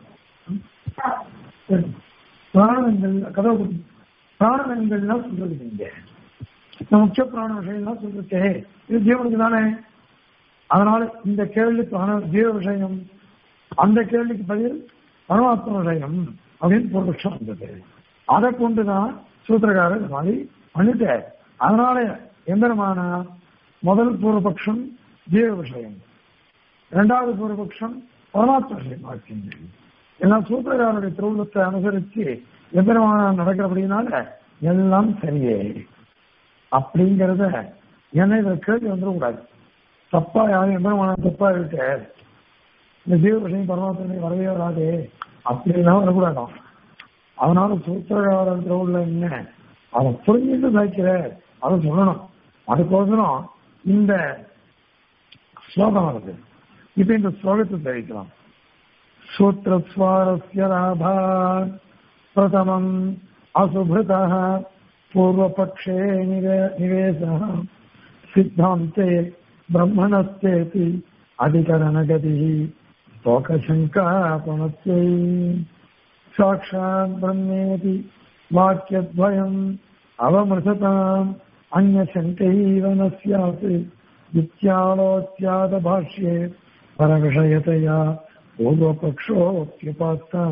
சரி. பிராணனங்கள் கதவு குடி. பிராணனங்கள்லாம் சொல்றது நீங்க இந்த முக்கிய பிராண விஷயம்லாம் சொல்லிருக்கே இது ஜீவனுக்கு தானே அதனால இந்த கேள்வி பிராண ஜீவ விஷயம் அந்த கேள்விக்கு பதில் பரமாத்ம விஷயம் அப்படின்னு பூர்வபக்ஷம் வந்தது அதை கொண்டுதான் சூத்திரக்காரர் இந்த மாதிரி பண்ணிட்டார் அதனால எந்திரமான முதல் பூர்வபக்ஷம் ஜீவ விஷயம் இரண்டாவது பூர்வபக்ஷம் பரமாத்ம விஷயம் ஆக்கின்றது எல்லாம் சூத்திரக்காரருடைய திருவுள்ளத்தை அனுசரிச்சு எந்திரமான நடக்கிறபடினால எல்லாம் சரியே அப்படிங்கிறத ஏன்னா இதுல கேள்வி வந்துடக்கூடாது தப்பா யாரும் எம்பெருமான தப்பா இருக்க இந்த ஜீவ விஷயம் பரமாத்மனை வரவே வராது அப்படிலாம் வரக்கூடாது அதனால சூத்திரகாரத்தில் உள்ள என்ன அதை புரிஞ்சுட்டு சாய்க்கிற அதை சொல்லணும் அதுக்கோசரம் இந்த ஸ்லோகம் வருது இப்ப இந்த ஸ்லோகத்தை தெரிவிக்கலாம் சூத்திரஸ்வாரஸ்ய லாபா பிரதமம் அசுபிருதா பூர்வபக்ஷே நிவே- நிவேசः सिद्धान्ते ब्रह्मणस्येति अधिकरणगतिः तोकशङ्कापणत्यै साक्षात् ब्रह्मेति वाक्यद्वयम् अवमृशताम् अन्यशङ्कैव न स्यात् इत्यालोच्यादभाष्ये परविषयतया पूर्वपक्षोऽप्युपात्तः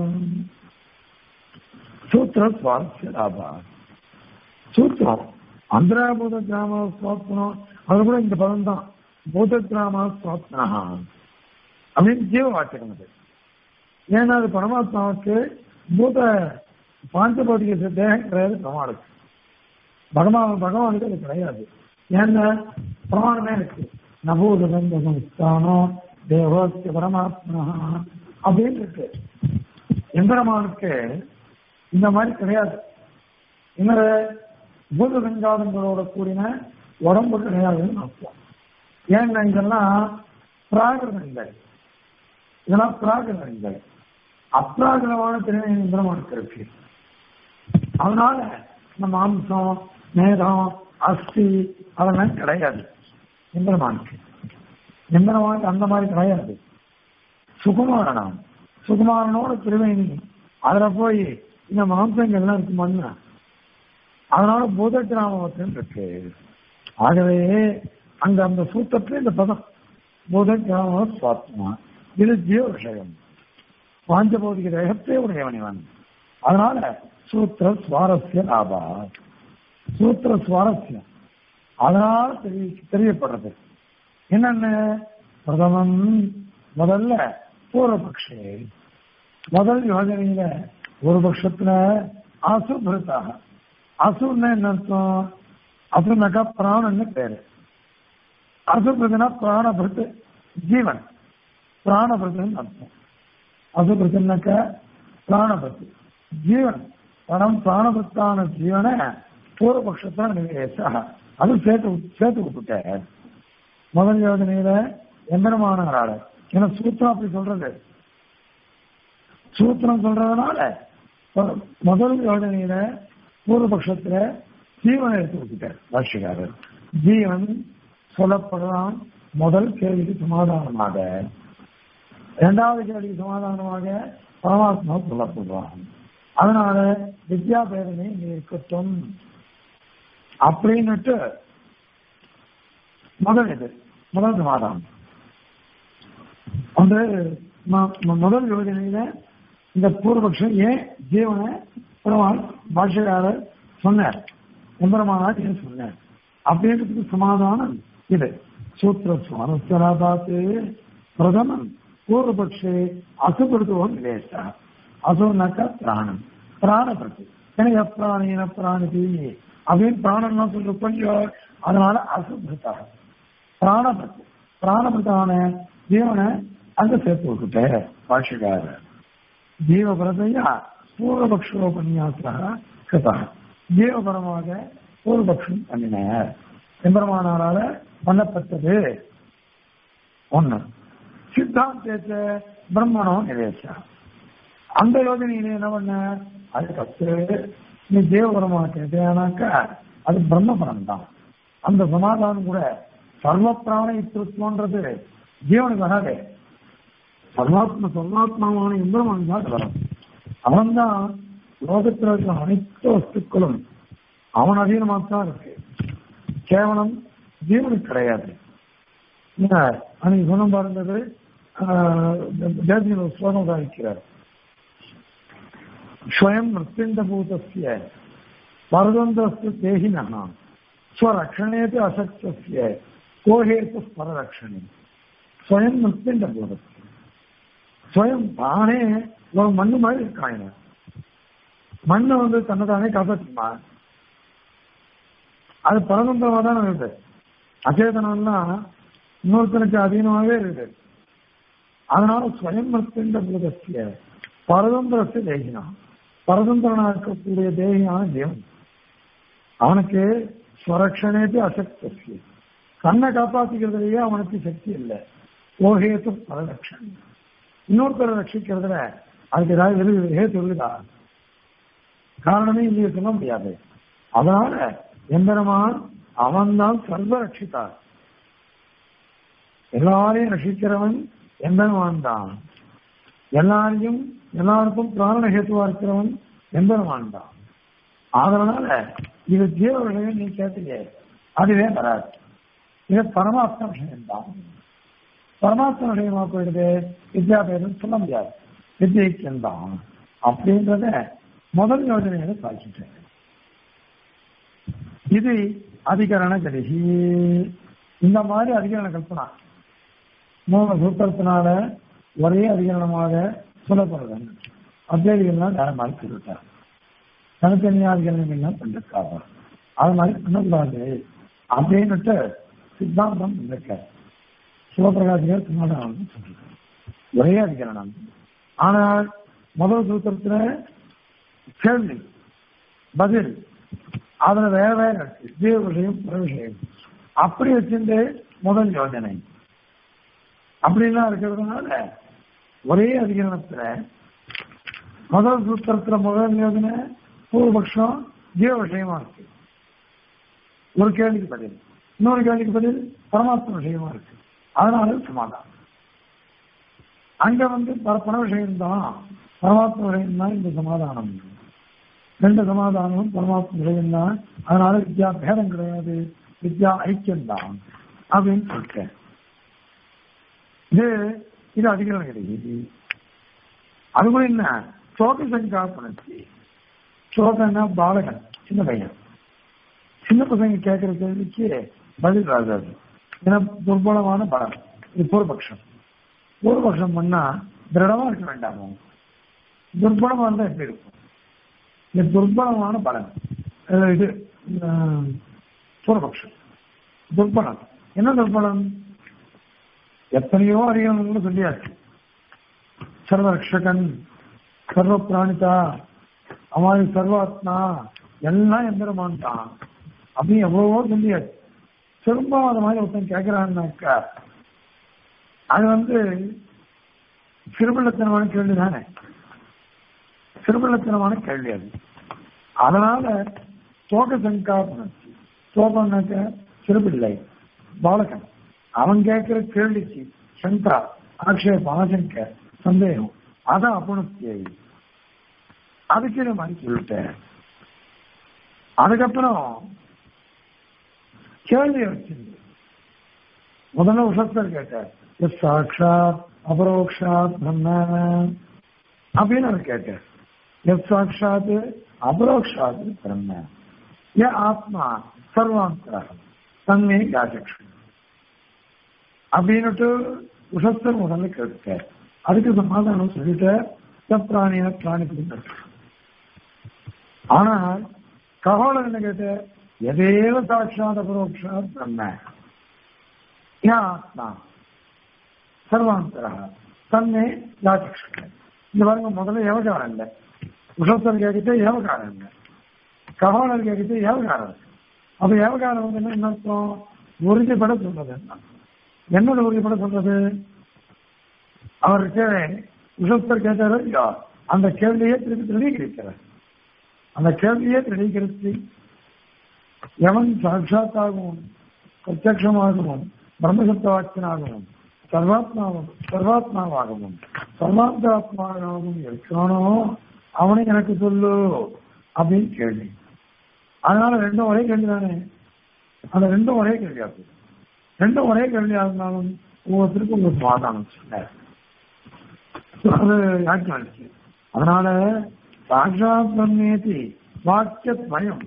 सूत्रस्वास्य लाभः சூத்திரம் அந்தராபூத கிராம சுவாத்மனம் அது கூட இந்த பதம் தான் பூத கிராம சுவாத்மனா அப்படின்னு ஜீவ வாக்கியம் அது ஏன்னா அது பரமாத்மாவுக்கு பூத பாஞ்சபௌதிக தேகம் கிடையாது பிரமாணுக்கு பகவான் பகவானுக்கு அது கிடையாது ஏன்னா பிரமாணமே இருக்கு நபூதம் ஸ்தானம் தேவோஸ்ய பரமாத்மா அப்படின்னு இருக்கு எந்திரமானுக்கு இந்த மாதிரி கிடையாது இன்னொரு பூத சங்காதங்களோட கூடின உடம்பு கிடையாதுன்னு அர்த்தம் ஏன்னா இதெல்லாம் பிராகிருதங்கள் இதெல்லாம் பிராகிருதங்கள் அப்ராகிரமான திறமை இந்திரமானுக்கு இருக்கு அதனால இந்த மாம்சம் நேரம் அஸ்தி அதெல்லாம் கிடையாது இந்திரமானுக்கு இந்திரமானுக்கு அந்த மாதிரி கிடையாது சுகுமாரனாம் சுகுமாரனோட திருவேணி அதுல போய் இந்த மாம்சங்கள்லாம் இருக்கு மண்ணு அதனால பூத கிராமத்தின் இருக்கு ஆகவே அங்க அந்த சூத்திரத்துல இந்த பதம் பூத கிராம சுவாத்மா இது ஜீவ விஷயம் பாஞ்சபௌதிக தேகத்தை உடையவன் இவன் அதனால சூத்திர சுவாரஸ்ய லாபா சூத்திர சுவாரஸ்யம் அதனால தெரிய தெரியப்படுறது என்னென்ன பிரதமம் முதல்ல பூர்வபக்ஷே முதல் யோஜனையில ஒரு பட்சத்துல அசுபிருத்தாக அசுன்னா என்ன அர்த்தம் அசுனாக்கா பிராணன்னு பேரு அசுபிருதுனா பிராணபிருத்து ஜீவன் பிராணபிருத்துன்னு அர்த்தம் அசுபிருத்துனாக்கா பிராணபிருத்து ஜீவன் பணம் பிராணபிருத்தான ஜீவனை பூர்வபக்ஷத்தான் நிவேசா அது சேர்த்து சேர்த்து விட்டுட்ட முதல் யோஜனையில எம்பெருமானாரால ஏன்னா சூத்திரம் அப்படி சொல்றது சூத்திரம் சொல்றதுனால மொ- முதல் யோஜனையில பூர்வபக்ஷத்துல ஜீவனை எடுத்து வச்சுட்டார் பாஷ்யக்காரர் ஜீவன் சொல்லப்படலாம் முதல் கேள்விக்கு சமாதானமாக இரண்டாவது கேள்விக்கு சமாதானமாக பரமாத்மா சொல்லப்படுறான் அதனால வித்யா பேதனை இங்க இருக்கட்டும் அப்படின்னுட்டு முதல் இது முதல் சமாதானம் அந்த ம- ம- முதல் யோஜனையில இந்த பூர்வபக்ஷம் ஏன் ஜீவனை பெருமாள் பாஷ்யக்காரர் சொன்னார் எம்பெருமானார் ஏன் சொன்னார் அப்படின்றதுக்கு சமாதானம் இது சூத்திர சுவாரஸ்வரா பார்த்து பிரதமம் பூர்வபக்ஷே அசுபிருத்துவம் நிலேஷா அசுனாக்கா பிராணம் பிராணபத்து ஏன்னா எப்பிராணின பிராணிதி அப்படின்னு பிராணம்லாம் சொல்ற கொஞ்சம் அதனால அசுபிருத்தா பிராணபத்து பிராணபத்தான ஜீவனை அங்க சேர்த்து விட்டுட்டேன் பாஷகாரர் ஜீவபரதையா பூர்வபக்ஷோபன்யாசா கிருதா ஜீவபரமாக பூர்வபக்ஷம் பண்ணினார் எம்பெருமானாரால பண்ணப்பட்டது ஒண்ணு சித்தாந்தேத்த பிரம்மணோ நிவேசா அந்த யோஜனையில என்ன பண்ண அதுக்கடுத்து நீ தேவபரமாக கேட்டேனாக்கா அது பிரம்மபரம் தான் அந்த சமாதானம் கூட சர்வ பிராண இத்திருத்வன்றது ஜீவனுக்கு வராதே சர்வாத்ம சர்வாத்மாவான இந்திரமன் தான் வரும் அவன் தான் லோகத்தில் இருக்கிற அனைத்து வஸ்துக்களும் அவன் அதீனமாக தான் இருக்கு கேவலம் ஜீவனுக்கு கிடையாது இல்ல, அன்னைக்கு சொன்ன பாருந்தது ஜாதியில் ஒரு ஸ்லோகம் சாதிக்கிறார் ஸ்வயம் மிருத்யுண்டபூதஸ்ய பரதந்திரஸ்து தேகினः ஸ்வரக்ஷணேபி அசக்தஸ்ய கோஹேத்து பரரக்ஷணே ஸ்வயம் மிருத்யுண்டபூதஸ்ய ஸ்வயம் தானே ஒரு மண்ணு மாதிரி இருக்கான் இவன். மண்ணை வந்து தன்னை தானே காப்பாற்றுமா அது பரதந்திரமா தானே இருக்கு அச்சேதனம்லாம் இன்னொருத்தனுக்கு அதீனமாகவே இருக்கு அதனால ஸ்வயம் மிருத்யுண்ட பூதஸ்ய பரதந்திரத்தை தேகினான் பரதந்திரனா இருக்கக்கூடிய தேகியான தேவன் அவனுக்கு ஸ்வரக்ஷணேக்கு அசக்தி கண்ணை காப்பாத்திக்கிறதுலயே அவனுக்கு சக்தி இல்லை ஓஹேத்து பரலட்சணம் இன்னொருத்தரை ரட்சிக்கிறதுல அதுக்கு ஏதாவது எழுது ஹேத்து இருக்குதா காரணமே இல்லையே சொல்ல முடியாது அதனால எம்பெருமான் அவன்தான் சர்வ ரட்சித்தார் எல்லாரையும் ரட்சிக்கிறவன் எம்பெருமான் தான் எல்லாரையும் எல்லாருக்கும் பிராண ஹேத்துவா இருக்கிறவன் எம்பெருமான் தான் அதனால இது ஜீவ விஷயம் நீ கேட்டீங்க அதுவே வராது இது பரமாத்ம விஷயம் தான் பரமாத்ம விஷயமா போயிடுது வித்யாபேதம் சொல்ல முடியாது வித்யைக்கியம் தான் அப்படின்றத முதல் யோஜனையில சாதிச்சுட்டேன் இது அதிகரண கருகி இந்த மாதிரி அதிகரண கல்பனா மூணு சூத்திரத்தினால ஒரே அதிகரணமாக சொல்லப்படுது அத்வைதிகள்லாம் வேற மாதிரி சொல்லிட்டார் தனித்தனியா அதிகரணங்கள்லாம் பண்ணிருக்காங்க அது மாதிரி பண்ணக்கூடாது அப்படின்னுட்டு சித்தாந்தம் இருக்க சிவபிரகாசிகர் சமாதானம் சொல்லிருக்காரு ஒரே அதிகரணம் ஆனால் முதல் சூத்திரத்துல கேள்வி பதில் அதுல வேற வேற இருக்கு ஜீவ விஷயம் பிற விஷயம் அப்படி வச்சிருந்து முதல் யோஜனை அப்படிலாம் இருக்கிறதுனால ஒரே அதிகரணத்துல முதல் சூத்திரத்துல முதல் யோஜனை பூர்வபக்ஷம் ஜீவ விஷயமா இருக்கு ஒரு கேள்விக்கு பதில் இன்னொரு கேள்விக்கு பதில் பரமாத்ம விஷயமா இருக்கு அதனால சமாதானம் அங்க வந்து பர- பண விஷயம்தான் பரமாத்ம விஷயம்தான் இந்த சமாதானம் ரெண்டு சமாதானமும் பரமாத்ம விஷயம் தான் அதனால வித்யா பேதம் கிடையாது வித்யா ஐக்கியம் தான் அப்படின்னு சொல்லிட்டேன் இது இது அதிகம் கிடையாது அது கூட என்ன சோக சங்கா பணத்தி சோகன்னா பாலகன் சின்ன பையன் சின்ன பசங்க கேட்கிற கேள்விக்கு பதில் ராஜாது ஏன்னா துர்பலமான பலம் இது பூர்வபக்ஷம் பூர்வபக்ஷம் பண்ணா திருடமா இருக்க வேண்டாமோ துர்பலமா இருந்தா எப்படி இருக்கும் இந்த துர்பலமான பலன் அஹ் இது ஆஹ், பூர்வபக்ஷம் துர்பலம் என்ன துர்பலம் எத்தனையோ அறியணும்னு சொல்லியாச்சு சர்வரக்ஷகன் சர்வ பிராணிதா அவன் சர்வாத்மா எல்லாம் எந்திரமான் தான் அப்படின்னு எவ்வளவோ சொல்லியாச்சு திரும்ப அந்த மாதிரி ஒருத்தன் கேட்கிறான்னாக்கா அது வந்து சிறுபிள்ளத்தனமான கேள்வி தானே சிறுபள்ளத்தனமான கேள்வி அது அதனால தோக சங்கா புணர்ச்சி தோகம்னாக்க சிறுபிள்ளை பாலகன் அவன் கேட்கிற கேள்விக்கு சங்கா ஆக்ஷேப ஆசங்க சந்தேகம் அதான் அப்புணர்ச்சியை அதுக்கு நான் மாதிரி சொல்லிட்டேன் அதுக்கப்புறம் கேள்வி வச்சிருந்து முதல்ல உஷத்தர் கேட்டார் எஸ் சாட்சாத் அபரோக்ஷாத் பிரம்ம அப்படின்னு அவர் கேட்டார் எஸ் சாட்சாத் அபரோக்ஷாத் பிரம்ம ஏ ஆத்மா சர்வாந்தரம் தன்னை யாச்சக்ஷு அப்படின்னுட்டு உஷத்தர் முதல்ல கேட்டார் அதுக்கு சமாதானம் சொல்லிட்டார் பிராணிய பிராணி பிடிக்கிறது ஆனால் ககோளம் என்ன கேட்ட எதேவ சாட்சாத் அபரோக்ஷாத் பிரம்ம யா ஆத்மா சர்வாந்தரா தன்னை யாச்சக்ஷு இந்த பாருங்க முதல்ல ஏவகாரம் இல்லை உஷத்தர் கேட்கிட்டு ஏவகாரம் இல்லை ககோளர் கேட்கிட்டு ஏவகாரம் அப்ப ஏவகாரம் வந்து என்ன அர்த்தம் உறுதிப்பட சொல்றது என்ன என்னது உறுதிப்பட சொல்றது அவருக்கு உஷத்தர் கேட்டாரோ இல்லையோ அந்த கேள்வியே திருப்பி திருடீகரிக்கிறார் அந்த கேள்வியே திருடீகரித்து எவன் சாட்சாத்தாகவும் பிரத்யமாகவும் பிரம்மசப்தவாக்கியனாகவும் சர்வாத்மாவும் சர்வாத்மாவாகவும் சர்வாந்தாத்மாவாகவும் இருக்கிறானோ அவனை எனக்கு சொல்லு அப்படின்னு கேள்வி அதனால ரெண்டும் ஒரே கேள்வி தானே அந்த ரெண்டும் ஒரே கேள்வியாகும் ரெண்டும் ஒரே கேள்வியா இருந்தாலும் ஒவ்வொருத்தருக்கும் உங்க சமாதானம் சொன்னார் அது யாக்கியம் அதனால சாட்சாத் பிரம்மேதி வாக்கிய பயம்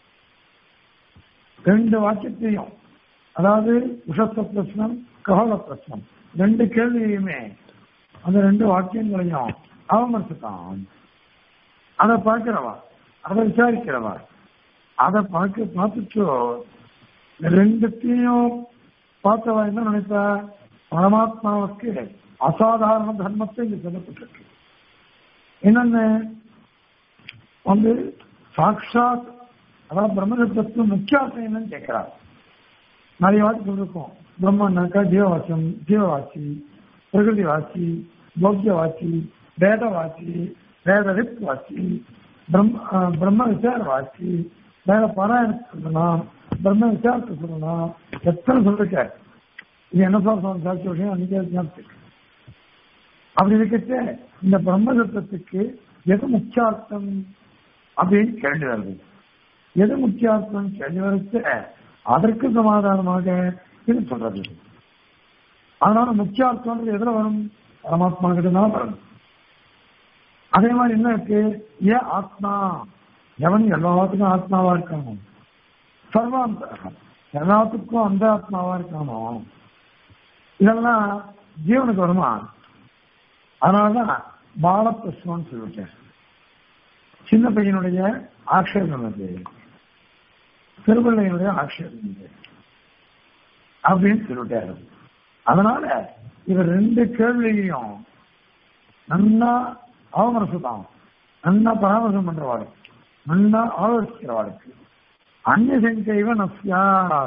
ரெண்டு வாக்கியத்தையும் அதாவது உஷத்த பிரச்சனம் ககோல பிரச்சனம் ரெண்டு கேள்வியுமே அந்த ரெண்டு வாக்கியங்களையும் அவமர்த்துட்டான் அதை பார்க்கிறவா அதை விசாரிக்கிறவா அதை பார்க்க பார்த்துச்சோ ரெண்டுத்தையும் பார்த்தவா என்ன நினைப்பா பரமாத்மாவுக்கு அசாதாரண தர்மத்தை இங்க சொல்லப்பட்டிருக்கு என்னென்ன வந்து சாட்சாத் அதாவது பிரம்மசப்தத்துக்கு முக்கியார்த்தம் என்னன்னு கேட்கிறார் நிறைய வாட்டி சொல்லிருக்கோம் பிரம்மன்னாக்கா ஜீவவாசியம் ஜீவவாசி பிரகிருதிவாசி போக்கியவாசி வேதவாசி வேதவித் வாசி பிரம்ம பிரம்ம விசாரவாசி வேத பாராயணத்தை சொல்லலாம் பிரம்ம விசாரத்தை சொல்லலாம் எத்தனை சொல்லிருக்க இது என்ன சொல்ற சாட்சி விஷயம் அன்னைக்கே ஞாபகத்துக்கு அப்படி இருக்கச்சே இந்த பிரம்மசத்துவத்துக்கு எது முக்கியார்த்தம் அப்படின்னு கேள்வி வருது எது முக்கியார்த்தம் கேள்வி வரைச்சு அதற்கு சமாதானமாக இது சொல்றது அதனால முக்கியார்த்தம்ன்றது எதுல வரும் பரமாத்மா கிட்ட தான் வரும் அதே மாதிரி என்ன இருக்கு ஏன் ஆத்மா எவன் எல்லாத்துக்கும் ஆத்மாவா இருக்கானோ சர்வாந்தரம் எல்லாத்துக்கும் அந்த ஆத்மாவா இருக்கானோ இதெல்லாம் ஜீவனுக்கு வருமா அதனாலதான் பாலபிரஸ்வம் சொல்லிட்டேன் சின்ன பையனுடைய ஆட்சேபம் அது சிறுபிள்ளையினுடைய ஆட்சேபம் இது அப்படின்னு சொல்லிட்டாரு அதனால இவர் ரெண்டு கேள்வியையும் நன்னா அவமரசுதான் நன்னா பராமரிசம் பண்றவாடு நன்னா ஆலோசிக்கிறவாளுக்கு அந்நிய சங்கைவ நஸ்யா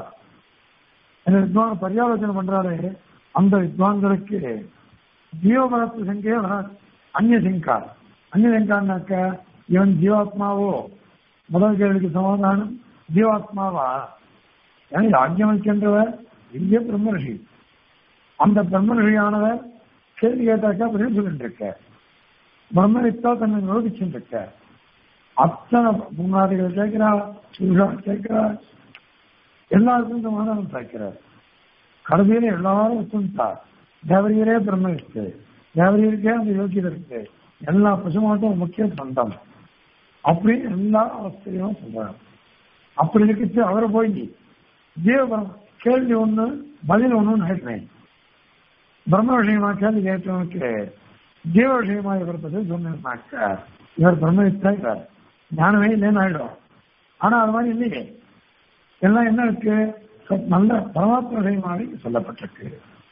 இந்த வித்வான் பரியாலோசனை பண்றாரு அந்த வித்வான்களுக்கு ஜீவபலத்து சங்கையே வராது அந்நிய சங்கா அந்நிய சங்கான்னாக்க இவன் ஜீவாத்மாவோ முதல் கேள்விக்கு சமாதானம் ஜீவாத்மாவா ஏன்னா யாஜ்யமைக்கின்றவர் இந்திய பிரம்ம ரிஷி அந்த பிரம்ம ரிஷியானவர் கேள்வி கேட்டாக்கா பதில் சொல்லிட்டு இருக்க பிரம்மனித்தா தன்னை நிரூபிச்சுட்டு இருக்க அத்தனை முன்னாடிகள் கேட்கிறா சுருஷா கேட்கிறா எல்லாருக்கும் சமாதானம் கேட்கிறார் கடைசியில எல்லாரும் ஒத்துண்டா தேவரியரே பிரம்ம இருக்கு தேவரியருக்கே அந்த யோகியதை இருக்கு எல்லா பசுமாட்டும் முக்கிய சொந்தம் அப்படின்னு எல்லா அவஸ்தையும் சொல்றாரு அப்படி இருக்கிச்சு அவரை போய் ஜீவபரம் கேள்வி ஒண்ணு பதில் ஒண்ணுன்னு நினைக்கிறேன் பிரம்ம விஷயமா கேள்வி கேட்டவனுக்கு ஜீவ விஷயமா இவர் பதில் சொன்னாக்க இவர் பிரம்மவித்தா இவர் ஞானமே இல்லைன்னு ஆயிடும் ஆனா அது மாதிரி இல்லையே எல்லாம் என்ன இருக்கு நல்ல பரமாத்ம விஷயமாவே சொல்லப்பட்டிருக்கு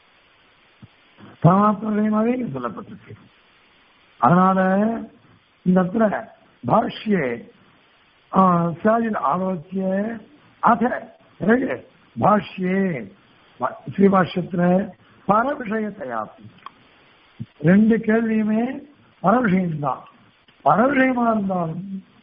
பரமாத்ம விஷயமாவே சொல்லப்பட்டிருக்கு அதனால இந்த இடத்துல பாஷ்யே சாஜில் ஆலோசிய அத பிறகு பாஷ்யே ஸ்ரீபாஷ்யத்துல பரவிஷயத்தையாக்கும் ரெண்டு கேள்வியுமே பரவிஷயம்தான் பரவிஷயமா இருந்தாலும்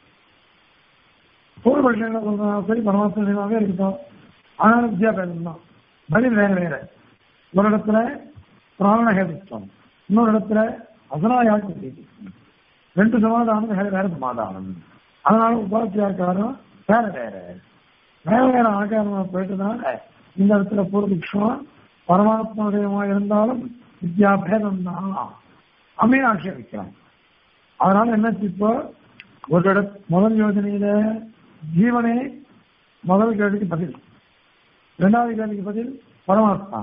பூர்வபட்சம் என்ன சொல்றான் சரி பரமாத்மா விஷயமாவே இருக்கட்டும் ஆனாலும் வித்யாபேதம் தான் பதில் வேற வேற ஒரு இடத்துல பிராணஹேதுத்வம் இன்னொரு இடத்துல அசனாயாக்கு ரெண்டு சமாதானம் வேற வேற சமாதானம் அதனால உபாத்தியாக்காரம் வேற வேற வேற வேற ஆகாரமா போயிட்டதுனால இந்த இடத்துல பூர்வபக்ஷம் பரமாத்மாவுடையமா இருந்தாலும் வித்யாபேதம் தான் அப்படின்னு ஆட்சேபிக்கிறான் அதனால என்ன இப்போ ஒரு இட முதல் யோஜனையில ஜீவனே முதல் கேள்விக்கு பதில் இரண்டாவது கேள்விக்கு பதில் பரமாத்மா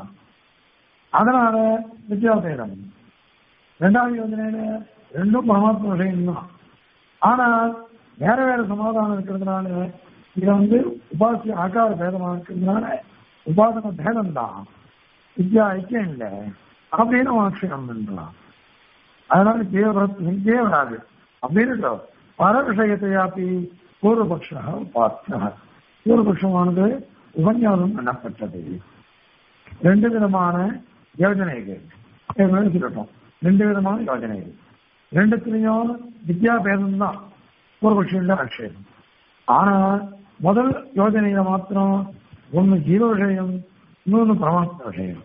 அதனால வித்யாபேதம் இரண்டாவது யோஜனையில ரெண்டும் பரமாத்மா விஷயம் தான் ஆனால் வேற வேற சமாதானம் இருக்கிறதுனால இதை வந்து உபாசிய ஆகார பேதமா இருக்கிறதுனால உபாசன பேதம் தான் வித்யா ஐக்கியம் இல்லை அப்படின்னு ஆட்சியம் பண்றான் அதனால தேவரத் இங்கே வராது அப்படின்னு பர விஷயத்தையாப்பி பூர்வபக்ஷ உபாச பூர்வபக்ஷமானது உபன்யாசம் பண்ணப்பட்டது ரெண்டு விதமான யோஜனைகள் ஏற்கனவே சொல்லட்டும் ரெண்டு விதமான யோஜனைகள் ரெண்டுத்திலையும் வித்யாபேதம் தான் பூர்வபக்ஷம் ஆட்சேபம் ஆனா முதல் யோஜனையில மாத்திரம் ஒண்ணு ஜீவ விஷயம் இன்னொன்னு பரமாத்ம விஷயம்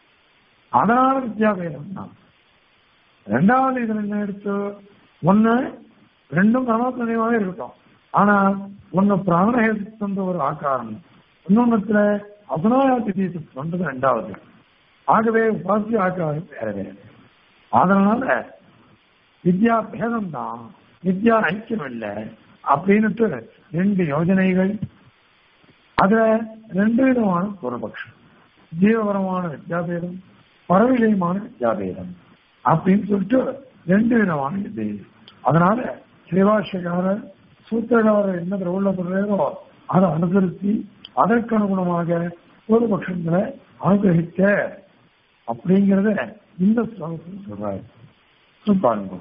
அதனால வித்யாபேதம் தான் ரெண்டாவது இதுல என்ன எடுத்து ஒண்ணு ரெண்டும் பரமாத்மனியமாவே இருக்கட்டும் ஆனா ஒண்ணு பிராணஹேத்துன்ற ஒரு ஆக்காரம் இன்னொன்னுத்துல அசனாயாத்தி தீசத்துன்றது ரெண்டாவது ஆகவே உபாசிய ஆக்காரம் வேற வேற அதனால வித்யா பேதம் தான் வித்யா ஐக்கியம் இல்லை அப்படின்னுட்டு ரெண்டு யோஜனைகள் அதுல ரெண்டு விதமான பூர்வபக்ஷம் ஜீவபரமான வித்யாபேதம் பரவிஷயமான வித்யாபேதம் அப்படின்னு சொல்லிட்டு ரெண்டு விதமான இது அதனால சிவாஷகாரர் சூத்திரகாரர் என்ன உள்ள சொல்றாரோ அதை அனுசரித்து அதற்கு அனுகுணமாக பூர்வபக்ஷங்களை அனுகிரகிக்க அப்படிங்கிறத இந்த ஸ்லோகத்தில் சொல்றாரு பாருங்க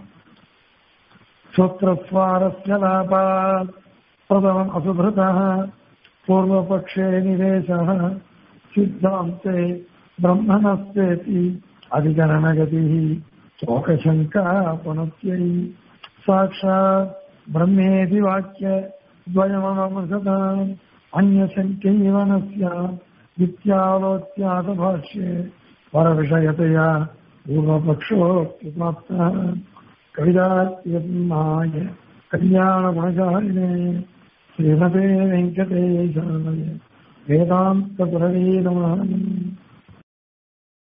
श्रोत्रस्वारस्य लाभात् प्रथमम् असुभृतः पूर्वपक्षे निवेशः सिद्धान्ते ब्रह्मणस्तेति अधिकरणगतिः शोकशङ्का पुनत्यै साक्षात् ब्रह्मेति वाक्य द्वयममृषताम् अन्यशङ्कैव न स्यात् वित्यालोत्यासभाष्ये परविषयतया पूर्वपक्षोऽप्युपाप्तः कविदात्माय कल्याणगुणचारिणे श्रीमते वेङ्कटेशाय वेदान्तपुरवे नमः